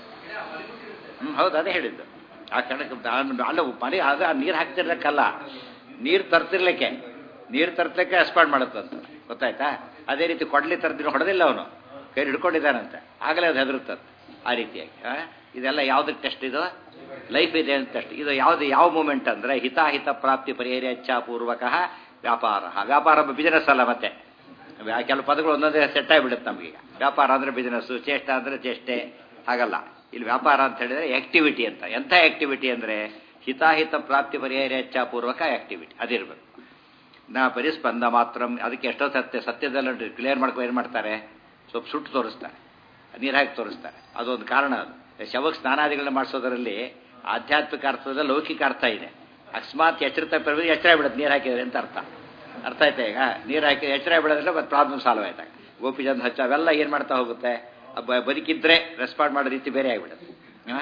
ಹ್ಞೂ ಹೌದು ಅದೇ ಹೇಳಿದ್ದು ಆ ಕಣಕ್ಕೆ ಅಲ್ಲ ಮನೆ ಅದು ನೀರು ಹಾಕ್ತಿರ್ಲಿಕ್ಕಲ್ಲ ನೀರು ತರ್ತಿರ್ಲಿಕ್ಕೆ ನೀರು ತರ್ಲಿಕ್ಕೆ ರೆಸ್ಪಾಂಡ್ ಮಾಡುತ್ತಂತ ಗೊತ್ತಾಯ್ತಾ ಅದೇ ರೀತಿ ಕೊಡ್ಲಿ ತರ್ದಿನ ಹೊಡೆದಿಲ್ಲ ಅವನು ಕೈ ಹಿಡ್ಕೊಂಡಿದ್ದಾನಂತೆ ಆಗಲೇ ಅದು ಹೆದರುತ್ತದೆ ಆ ರೀತಿಯಾಗಿ ಆ? ಇದೆಲ್ಲ ಯಾವುದಕ್ಕೆ ಟೆಸ್ಟ್ ಇದು ಲೈಫ್ ಇದೆ ಅಂತ ಟೆಸ್ಟ್ ಇದು ಯಾವುದು ಯಾವ ಮೂಮೆಂಟ್ ಅಂದರೆ ಹಿತಾಹಿತ ಪ್ರಾಪ್ತಿ ಪರಿಹಾರ ಇಚ್ಛಾಪೂರ್ವಕ ವ್ಯಾಪಾರ ವ್ಯಾಪಾರ ಬಿಸಿನೆಸ್ ಅಲ್ಲ ಮತ್ತೆ ವ್ಯಾ- ಕೆಲವು ಪದಗಳು ಒಂದೊಂದೇ ಸೆಟ್ ಆಗಿಬಿಡುತ್ತೆ ನಮಗೀಗ ವ್ಯಾಪಾರ ಅಂದರೆ ಬಿಸಿನೆಸ್ಸು ಚೇಷ್ಟ ಅಂದರೆ ಚೇಷ್ಟೆ ಹಾಗಲ್ಲ ಇಲ್ಲಿ ವ್ಯಾಪಾರ ಅಂತ ಹೇಳಿದ್ರೆ ಆಕ್ಟಿವಿಟಿ ಅಂತ ಎಂಥ ಆಕ್ಟಿವಿಟಿ ಅಂದರೆ ಹಿತಾಹಿತ ಪ್ರಾಪ್ತಿ ಪರಿಹಾರ ಇಚ್ಛಾಪೂರ್ವಕ ಆಕ್ಟಿವಿಟಿ ಅದಿರಬೇಕು ನಾ ಪರಿಸ್ಪಂದ ಮಾತ್ರ ಅದಕ್ಕೆ ಎಷ್ಟೋ ಸತ್ಯ ಸತ್ಯದಲ್ಲಿ ಕ್ಲಿಯರ್ ಮಾಡ್ಕೊ ಏನು ಮಾಡ್ತಾರೆ ಸ್ವಲ್ಪ ಸುಟ್ಟು ತೋರಿಸ್ತಾರೆ ನೀರು ಹಾಕಿ ತೋರಿಸ್ತಾರೆ ಅದೊಂದು ಕಾರಣ ಅದು ಶವಕ್ಕೆ ಸ್ನಾನಾದಿಗಳನ್ನ ಮಾಡಿಸೋದರಲ್ಲಿ ಆಧ್ಯಾತ್ಮಿಕ ಅರ್ಥದ ಲೌಕಿಕ ಅರ್ಥ ಇದೆ ಅಕಸ್ಮಾತ್ ಎಚ್ಚರ ತಪ್ಪಿರೋದು ಎಚ್ಚರ ಬಿಡುತ್ತೆ ನೀರು ಹಾಕಿದ್ರೆ ಅಂತ ಅರ್ಥ ಅರ್ಥ ಆಯ್ತಾ ಈಗ ನೀರು ಹಾಕಿ ಎಚ್ಚರ ಬಿಡೋದಿಲ್ಲ ಮತ್ತೆ ಪ್ರಾಬ್ಲಮ್ ಸಾಲ್ವ್ ಆಯ್ತಾಗ ಗೋಪಿಚಂದ್ ಹಚ್ಚ ಅವೆಲ್ಲ ಏನು ಮಾಡ್ತಾ ಹೋಗುತ್ತೆ ಬ- ಬದುಕಿದ್ರೆ ರೆಸ್ಪಾಂಡ್ ಮಾಡೋ ರೀತಿ ಬೇರೆ ಆಗಿಬಿಡುತ್ತೆ ಆ?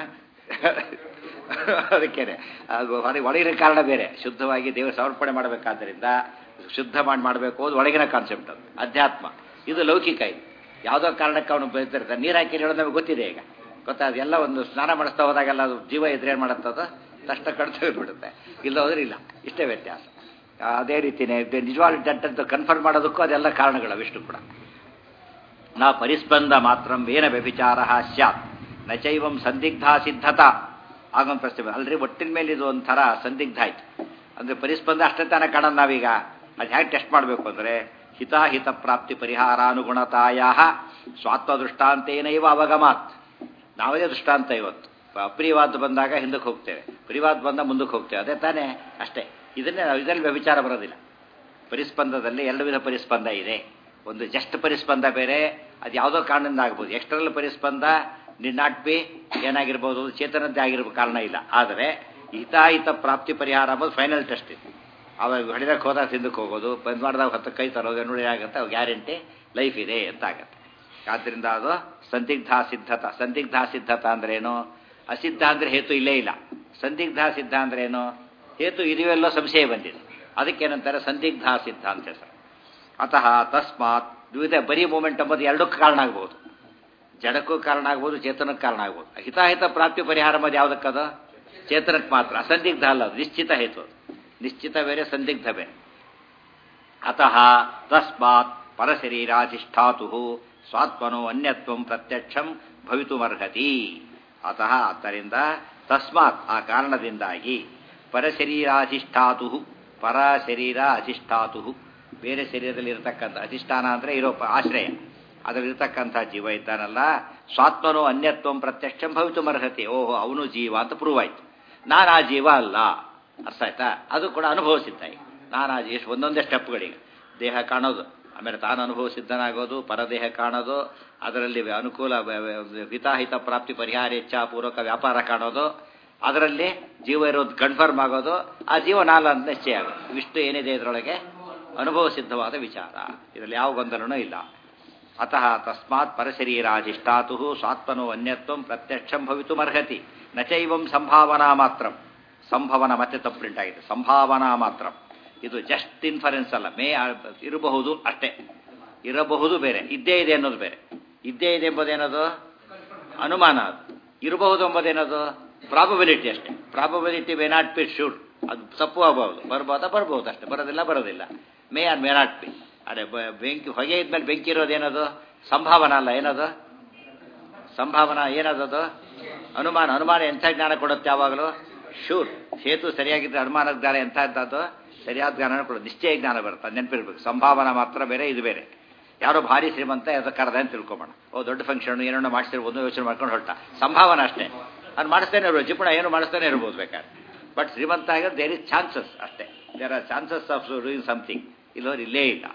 ಅದಕ್ಕೇನೆ ಅದು ಹೊರಗೆ ಒಳಗಿನ ಕಾರಣ ಬೇರೆ ಶುದ್ಧವಾಗಿ ದೇವರ ಸಮರ್ಪಣೆ ಮಾಡಬೇಕಾದ್ದರಿಂದ ಶುದ್ಧ ಮಾಡಿ ಮಾಡಬೇಕು ಅದು ಒಳಗಿನ ಕಾನ್ಸೆಪ್ಟ್ ಅದು ಅಧ್ಯಾತ್ಮ ಇದು ಲೌಕಿಕ ಇದು ಯಾವುದೋ ಕಾರಣಕ್ಕೆ ಅವನು ಬೆಳೆದಿರ್ತಾನೆ ನೀರು ಹಾಕಿ ಹೇಳೋದು ನಮಗೆ ಗೊತ್ತಿದೆ ಈಗ ಗೊತ್ತಾ ಅದೆಲ್ಲ ಒಂದು ಸ್ನಾನ ಮಾಡಿಸ್ತಾ ಹೋದಾಗೆಲ್ಲ ಅದು ಜೀವ ಇದ್ರೆ ಏನು ಮಾಡುತ್ತದು ತಕ್ಷಣ ಕಡ್ದು ಬಿಡುತ್ತೆ ಇಲ್ಲ ಹೋದ್ರೆ ಇಲ್ಲ ಇಷ್ಟೇ ವ್ಯತ್ಯಾಸ ಅದೇ ರೀತಿನೇ ನಿಜವಾಗ್ಲೂ ಡೆಟ್ ಅಂತ ಕನ್ಫರ್ಮ್ ಮಾಡೋದಕ್ಕೂ ಅದೆಲ್ಲ ಕಾರಣಗಳು ಅವಿಷ್ಟು ಕೂಡ ನ ಪರಿಸ್ಪಂದ ಮಾತ್ರ ಏನ ವ್ಯಭಿಚಾರ ಸ್ಯಾತ್ ನ ಚೈವಂ ಸಂದಿಗ್ಧ ಸಿದ್ಧತಾ ಆಗೊಂದು ಪ್ರಶ್ನೆ ಬಂತು. ಅಲ್ರಿ ಒಟ್ಟಿನ ಮೇಲೆ ಇದು ಒಂಥರ ಸಂದಿಗ್ಧ ಆಯ್ತು ಅಂದ್ರೆ ಪರಿಸ್ಪಂದ ಅಷ್ಟೇ ತಾನೇ ಕಾಣೋದು ನಾವೀಗ ಅದು ಹೇಗೆ ಟೆಸ್ಟ್ ಮಾಡಬೇಕು ಅಂದರೆ ಹಿತಾಹಿತ ಪ್ರಾಪ್ತಿ ಪರಿಹಾರಾನುಗುಣತಾಯ ಸ್ವಾತ್ವ ದೃಷ್ಟಾಂತೇನೈವ ಅವಗಮಾತ್ ನಾವೇ ದೃಷ್ಟಾಂತ ಇವತ್ತು ಅಪ್ರಿಯವಾದ ಬಂದಾಗ ಹಿಂದಕ್ಕೆ ಹೋಗ್ತೇವೆ ಪ್ರಿಯವಾದ ಬಂದ ಮುಂದಕ್ಕೆ ಹೋಗ್ತೇವೆ ಅದೇ ತಾನೇ ಅಷ್ಟೇ ಇದನ್ನೇ ನಾವು ಇದರಲ್ಲಿ ವ್ಯಭಿಚಾರ ಬರೋದಿಲ್ಲ ಪರಿಸ್ಪಂದದಲ್ಲಿ ಎರಡು ವಿಧ ಪರಿಸ್ಪಂದ ಇದೆ ಒಂದು ಜಸ್ಟ್ ಪರಿಸ್ಪಂದ ಬೇರೆ ಅದು ಯಾವುದೋ ಕಾರಣದಿಂದ ಆಗ್ಬೋದು ಎಕ್ಸ್ಟರ್ನಲ್ ಪರಿಸ್ಪಂದ ನಿಡ್ ನಾಟ್ ಬಿ ಏನಾಗಿರ್ಬೋದು ಅದು ಚೇತನದ್ದೇ ಆಗಿರ್ಬೋದು ಕಾರಣ ಇಲ್ಲ ಆದರೆ ಹಿತಾಹಿತ ಪ್ರಾಪ್ತಿ ಪರಿಹಾರ ಅಂಬೋದು ಫೈನಲ್ ಟೆಸ್ಟ್ ಇದೆ ಅವಾಗ ಹೊಡಿದಕ್ಕೆ ಹೋದಾಗ ಹಿಂದಕ್ಕೆ ಹೋಗೋದು ಬಂದ್ ಮಾಡಿದಾಗ ಹತ್ತು ಕೈ ತರೋದು ನೋಡಿ ಆಗುತ್ತೆ ಅವು ಗ್ಯಾರಂಟಿ ಲೈಫ್ ಇದೆ ಅಂತ ಆಗತ್ತೆ ಆದ್ದರಿಂದ ಅದು ಸಂದಿಗ್ಧ ಸಿದ್ಧತ ಸಂದಿಗ್ಧ ಸಿದ್ಧತ ಅಂದ್ರೇನು ಅಸಿದ್ಧ ಅಂದ್ರೆ ಹೇತು ಇಲ್ಲೇ ಇಲ್ಲ ಸಂದಿಗ್ಧ ಸಿದ್ಧ ಅಂದ್ರೇನು ಹೇತು ಇದೆಯೆಲ್ಲೋ ಸಂಶಯ ಬಂದಿದೆ ಅದಕ್ಕೇನಂತಾರೆ ಸಂದಿಗ್ಧ ಸಿದ್ಧ ಅಂತ ಹೆಸರು ಅತಃ ತಸ್ಮಾತ್ ದ್ವಿಧ ಬರೀ ಮೂಮೆಂಟ್ ಎಂಬುದು ಎರಡಕ್ಕೂ ಕಾರಣ ಆಗ್ಬೋದು ಜಡಕ್ಕೂ ಕಾರಣ ಆಗ್ಬೋದು ಚೇತನಕ್ಕೆ ಕಾರಣ ಆಗ್ಬೋದು ಹಿತಾಹಿತ ಪ್ರಾಪ್ತಿ ಪರಿಹಾರ ಎಂಬುದು ಯಾವುದಕ್ಕದು ಚೇತನಕ್ಕೆ ಮಾತ್ರ ಅಸಂದಿಗ್ಧ ಅಲ್ಲ ಅದು ನಿಶ್ಚಿತ ಹೇತು ಅದು. ನಿಶ್ಚಿತ ಬೇರೆ ಸಂದಿಗ್ಧ ಬೇರೆ ಅತಃ ತಸ್ಮಾತ್ ಪರಶರೀರಾಧಿಷ್ಠಾತು ಸ್ವಾತ್ಮನೋ ಅನ್ಯತ್ವಂ ಪ್ರತ್ಯಕ್ಷಂ ಭವಿತುಮರ್ಹತಿ ಅತಃ ಆದ್ದರಿಂದ ತಸ್ಮಾತ್ ಆ ಕಾರಣದಿಂದಾಗಿ ಪರಶರೀರಾಧಿಷ್ಠಾತು ಪರ ಶರೀರ ಅಧಿಷ್ಠಾತು ಬೇರೆ ಶರೀರದಲ್ಲಿ ಇರತಕ್ಕಂಥ ಅಧಿಷ್ಠಾನ ಅಂದರೆ ಇರೋ ಪ- ಆಶ್ರಯ ಅದರಲ್ಲಿರ್ತಕ್ಕಂಥ ಜೀವ ಇದ್ದಾನಲ್ಲ ಸ್ವಾತ್ಮನೋ ಅನ್ಯತ್ವಂ ಪ್ರತ್ಯಕ್ಷಂ ಭವಿತು ಅರ್ಹತೆ ಓಹೋ ಅವನು ಜೀವ ಅಂತ ಪ್ರೂವ್ ಆಯ್ತು ನಾನು ಆ ಜೀವ ಅಲ್ಲ ಅರ್ಥ ಆಯ್ತಾ ಅದು ಕೂಡ ಅನುಭವಿಸಿದ್ದಾಯಿ ನಾನು ಆ ಎಷ್ಟು ಒಂದೊಂದೇ ಸ್ಟೆಪ್ಗಳಿಗೆ ದೇಹ ಕಾಣೋದು ಆಮೇಲೆ ತಾನು ಅನುಭವಿಸಿದ್ದನಾಗೋದು ಪರದೇಹ ಕಾಣೋದು ಅದರಲ್ಲಿ ಅನುಕೂಲ ಹಿತಾಹಿತ ಪ್ರಾಪ್ತಿ ಪರಿಹಾರ ಇಚ್ಛಾಪೂರ್ವಕ ವ್ಯಾಪಾರ ಕಾಣೋದು ಅದರಲ್ಲಿ ಜೀವ ಇರೋದು ಕನ್ಫರ್ಮ್ ಆಗೋದು ಆ ಜೀವ ನಾಲ ಅಂತ ನಿಶ್ಚಯ ಆಗೋದು ಇಷ್ಟು ಏನಿದೆ ಇದರೊಳಗೆ ಅನುಭವ ಸಿದ್ಧವಾದ ವಿಚಾರ ಇದರಲ್ಲಿ ಯಾವ ಗೊಂದಲನೂ ಇಲ್ಲ ಅತಃ ತಸ್ಮಾತ್ ಪರಶರೀರಾಧಿಷ್ಠಾತು ಸ್ವಾತ್ಮನೋ ಅನ್ಯತ್ವಂ ಪ್ರತ್ಯಕ್ಷಂ ಭವಿತು ಅರ್ಹತಿ ನಚೈವಂ ಸಂಭಾವನಾ ಮಾತ್ರ ಸಂಭವನ ಮತ್ತೆ ತಪ್ಪು ಪ್ರಿಂಟ್ ಆಗಿದೆ ಸಂಭಾವನಾ ಮಾತ್ರ ಇದು ಜಸ್ಟ್ ಇನ್ಫರೆನ್ಸ್ ಅಲ್ಲ ಮೇ ಇರಬಹುದು ಅಷ್ಟೇ ಇರಬಹುದು ಬೇರೆ ಇದ್ದೇ ಇದೆ ಅನ್ನೋದು ಬೇರೆ ಇದ್ದೇ ಇದೆ ಎಂಬುದೇನದು ಅನುಮಾನ ಅದು ಇರಬಹುದು ಎಂಬುದೇನದು ಪ್ರಾಬಬಿಲಿಟಿ ಅಷ್ಟೇ probability may not be shoot ಅದು ತಪ್ಪು ಆಗಬಹುದು ಬರ್ಬೋದಾ ಬರ್ಬೋದು ಅಷ್ಟೇ ಬರೋದಿಲ್ಲ ಬರೋದಿಲ್ಲ may or may not be ಅದೇ ಬೆಂಕಿ ಹೊಗೆ ಇದ್ಮೇಲೆ ಬೆಂಕಿ ಇರೋದೇನದು ಸಂಭಾವನಾ ಅಲ್ಲ ಏನದು ಸಂಭಾವನಾ ಏನದದು ಅನುಮಾನ ಅನುಮಾನ ಎಂಥ ಜ್ಞಾನ ಕೊಡುತ್ತೆ ಯಾವಾಗಲೂ ಶೂರ್ ಸೇತು ಸರಿಯಾಗಿದ್ದರೆ ಅನುಮಾನದ ಜ್ಞಾನ ಎಂಥ ಇದ್ದದ್ದು ಸರಿಯಾದ ಜ್ಞಾನ ಕೊಡೋದು ನಿಶ್ಚಯ ಜ್ಞಾನ ಬರುತ್ತೆ ಅದು ನೆನಪಿರ್ಬೇಕು ಸಂಭಾವನಾ ಮಾತ್ರ ಬೇರೆ ಇದು ಬೇರೆ ಯಾರೋ ಭಾರಿ ಶ್ರೀಮಂತ ಅದು ಕರೆದ ಅಂತ ತಿಳ್ಕೊಬೋಣ ಓ ದೊಡ್ಡ ಫಂಕ್ಷನ್ ಏನೋ ಮಾಡಿಸಿರ್ಬೋದು ಯೋಚನೆ ಮಾಡ್ಕೊಂಡು ಹೊರಟ ಸಂಭಾವನಾ ಅಷ್ಟೇ ಅದು ಮಾಡಿಸ್ತಾನೆ ಇರ್ಬೋದು ಜಿಪುಣ ಏನು ಮಾಡಿಸ್ತಾನೆ ಇರ್ಬೋದು ಬೇಕಾದ್ರೆ ಬಟ್ ಶ್ರೀಮಂತ ಆಗೋದು ದೇರ್ ಇಸ್ ಚಾನ್ಸಸ್ ಅಷ್ಟೇ there are chances of doing something ಇಲ್ಲೋರು ಇಲ್ಲೇ ಇಲ್ಲ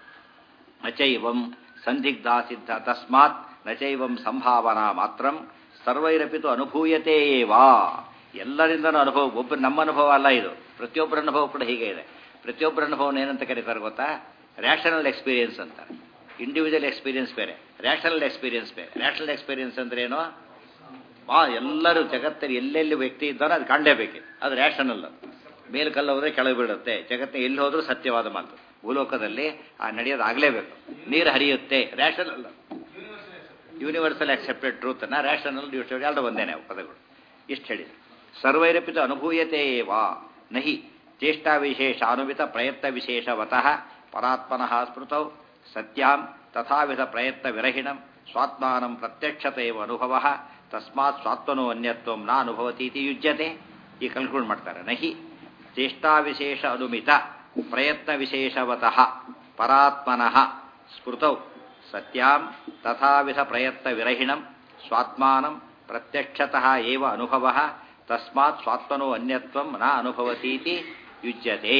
ನಚೈವಂ ಸಂದಿಗ್ಧ ಸಿದ್ಧ ತಸ್ಮಾತ್ ನಚೈವಂ ಸಂಭಾವನಾ ಮಾತ್ರಂ ಸರ್ವೈರಪಿತು ಅನುಭೂಯತೆ ಏವಾ ಎಲ್ಲರಿಂದನೂ ಅನುಭವ ಒಬ್ಬ ನಮ್ಮ ಅನುಭವ ಅಲ್ಲ ಇದು ಪ್ರತಿಯೊಬ್ಬರ ಅನುಭವ ಕೂಡ ಹೀಗೆ ಇದೆ ಪ್ರತಿಯೊಬ್ಬರ ಅನುಭವನ ಏನಂತ ಕರೀತಾರೆ ಗೊತ್ತಾ ರ್ಯಾಷನಲ್ ಎಕ್ಸ್ಪೀರಿಯನ್ಸ್ ಅಂತ ಇಂಡಿವಿಜುವಲ್ ಎಕ್ಸ್ಪೀರಿಯನ್ಸ್ ಬೇರೆ ರ್ಯಾಷನಲ್ ಎಕ್ಸ್ಪೀರಿಯನ್ಸ್ ಬೇರೆ ರ್ಯಾಷನಲ್ ಎಕ್ಸ್ಪೀರಿಯನ್ಸ್ ಅಂದ್ರೆ ಏನು ಆ ಎಲ್ಲರೂ ಜಗತ್ತಲ್ಲಿ ಎಲ್ಲೆಲ್ಲಿ ವ್ಯಕ್ತಿ ಇದ್ದಾನೋ ಅದು ಕಾಣಲೇಬೇಕು ಅದು ರ್ಯಾಷನಲ್ ಮೇಲ್ ಕಲ್ಲು ಹೋದ್ರೆ ಕೆಳಗೆ ಬೀಳುತ್ತೆ ಜಗತ್ತಿನ ಎಲ್ಲಿ ಹೋದ್ರೂ ಸತ್ಯವಾದ ಮಾತು ಭೂಲೋಕದಲ್ಲಿ ಆ ನಡೆಯೋದು ಆಗಲೇಬೇಕು ನೀರು ಹರಿಯುತ್ತೆ ರ್ಯಾಷನಲ್ ಯೂನಿವರ್ಸಲ್ ಆಕ್ಸೆಪ್ಟೆಡ್ ಟ್ರೂತ್ ಅನ್ನ ರ್ಯಾಷನಲ್ ಎರಡು ಒಂದೇನೆ ಅವು ಪದಗಳು ಇಷ್ಟು ಹೇಳಿದ್ರು ಸರ್ವೈರಪಿತ ಅನುಭೂಯತೆ ವಾ ನಹಿ ಚೇಷ್ಟಾ ವಿಶೇಷ ಅನುಮಿತ ಪ್ರಯತ್ನ ವಿಶೇಷವತಃ ಪರಾತ್ಮನಃ ಸ್ಮೃತೌ ಸತ್ಯಾಂ ತಥಾವಿಧ ಪ್ರಯತ್ನ ವಿರಹಿಣಂ ಸ್ವಾತ್ಮಾನಂ ಪ್ರತ್ಯಕ್ಷತೆಯವ ಅನುಭವ ತಸ್ಮಾತ್ ಸ್ವಾತ್ಮನೋ ಅನ್ಯತ್ವಂ ನ ಅನುಭವತೀತಿ ಯುಜ್ಯತೆ ಈ ಕನ್ಕ್ಲೂಡ್ ಮಾಡ್ತಾರೆ ನಹಿ ಚೇಷ್ಟಾ ವಿಶೇಷ ಅನುಮಿತ ಪ್ರಯತ್ನ ವಿಶೇಷವತಃ ಪರಾತ್ಮನಃ ಸ್ಮೃತೌ ಸತ್ಯಾಂ ತಥಾವಿಧ ಪ್ರಯತ್ನ ವಿರಹಿಣಂ ಸ್ವಾತ್ಮಾನಂ ಪ್ರತ್ಯಕ್ಷತಃ ಏವ ಅನುಭವ ತಸ್ಮಾತ್ ಸ್ವಾತ್ಮನೋ ಅನ್ಯತ್ವಂ ನ ಅನುಭವತೀತಿ ಯುಜ್ಯತೆ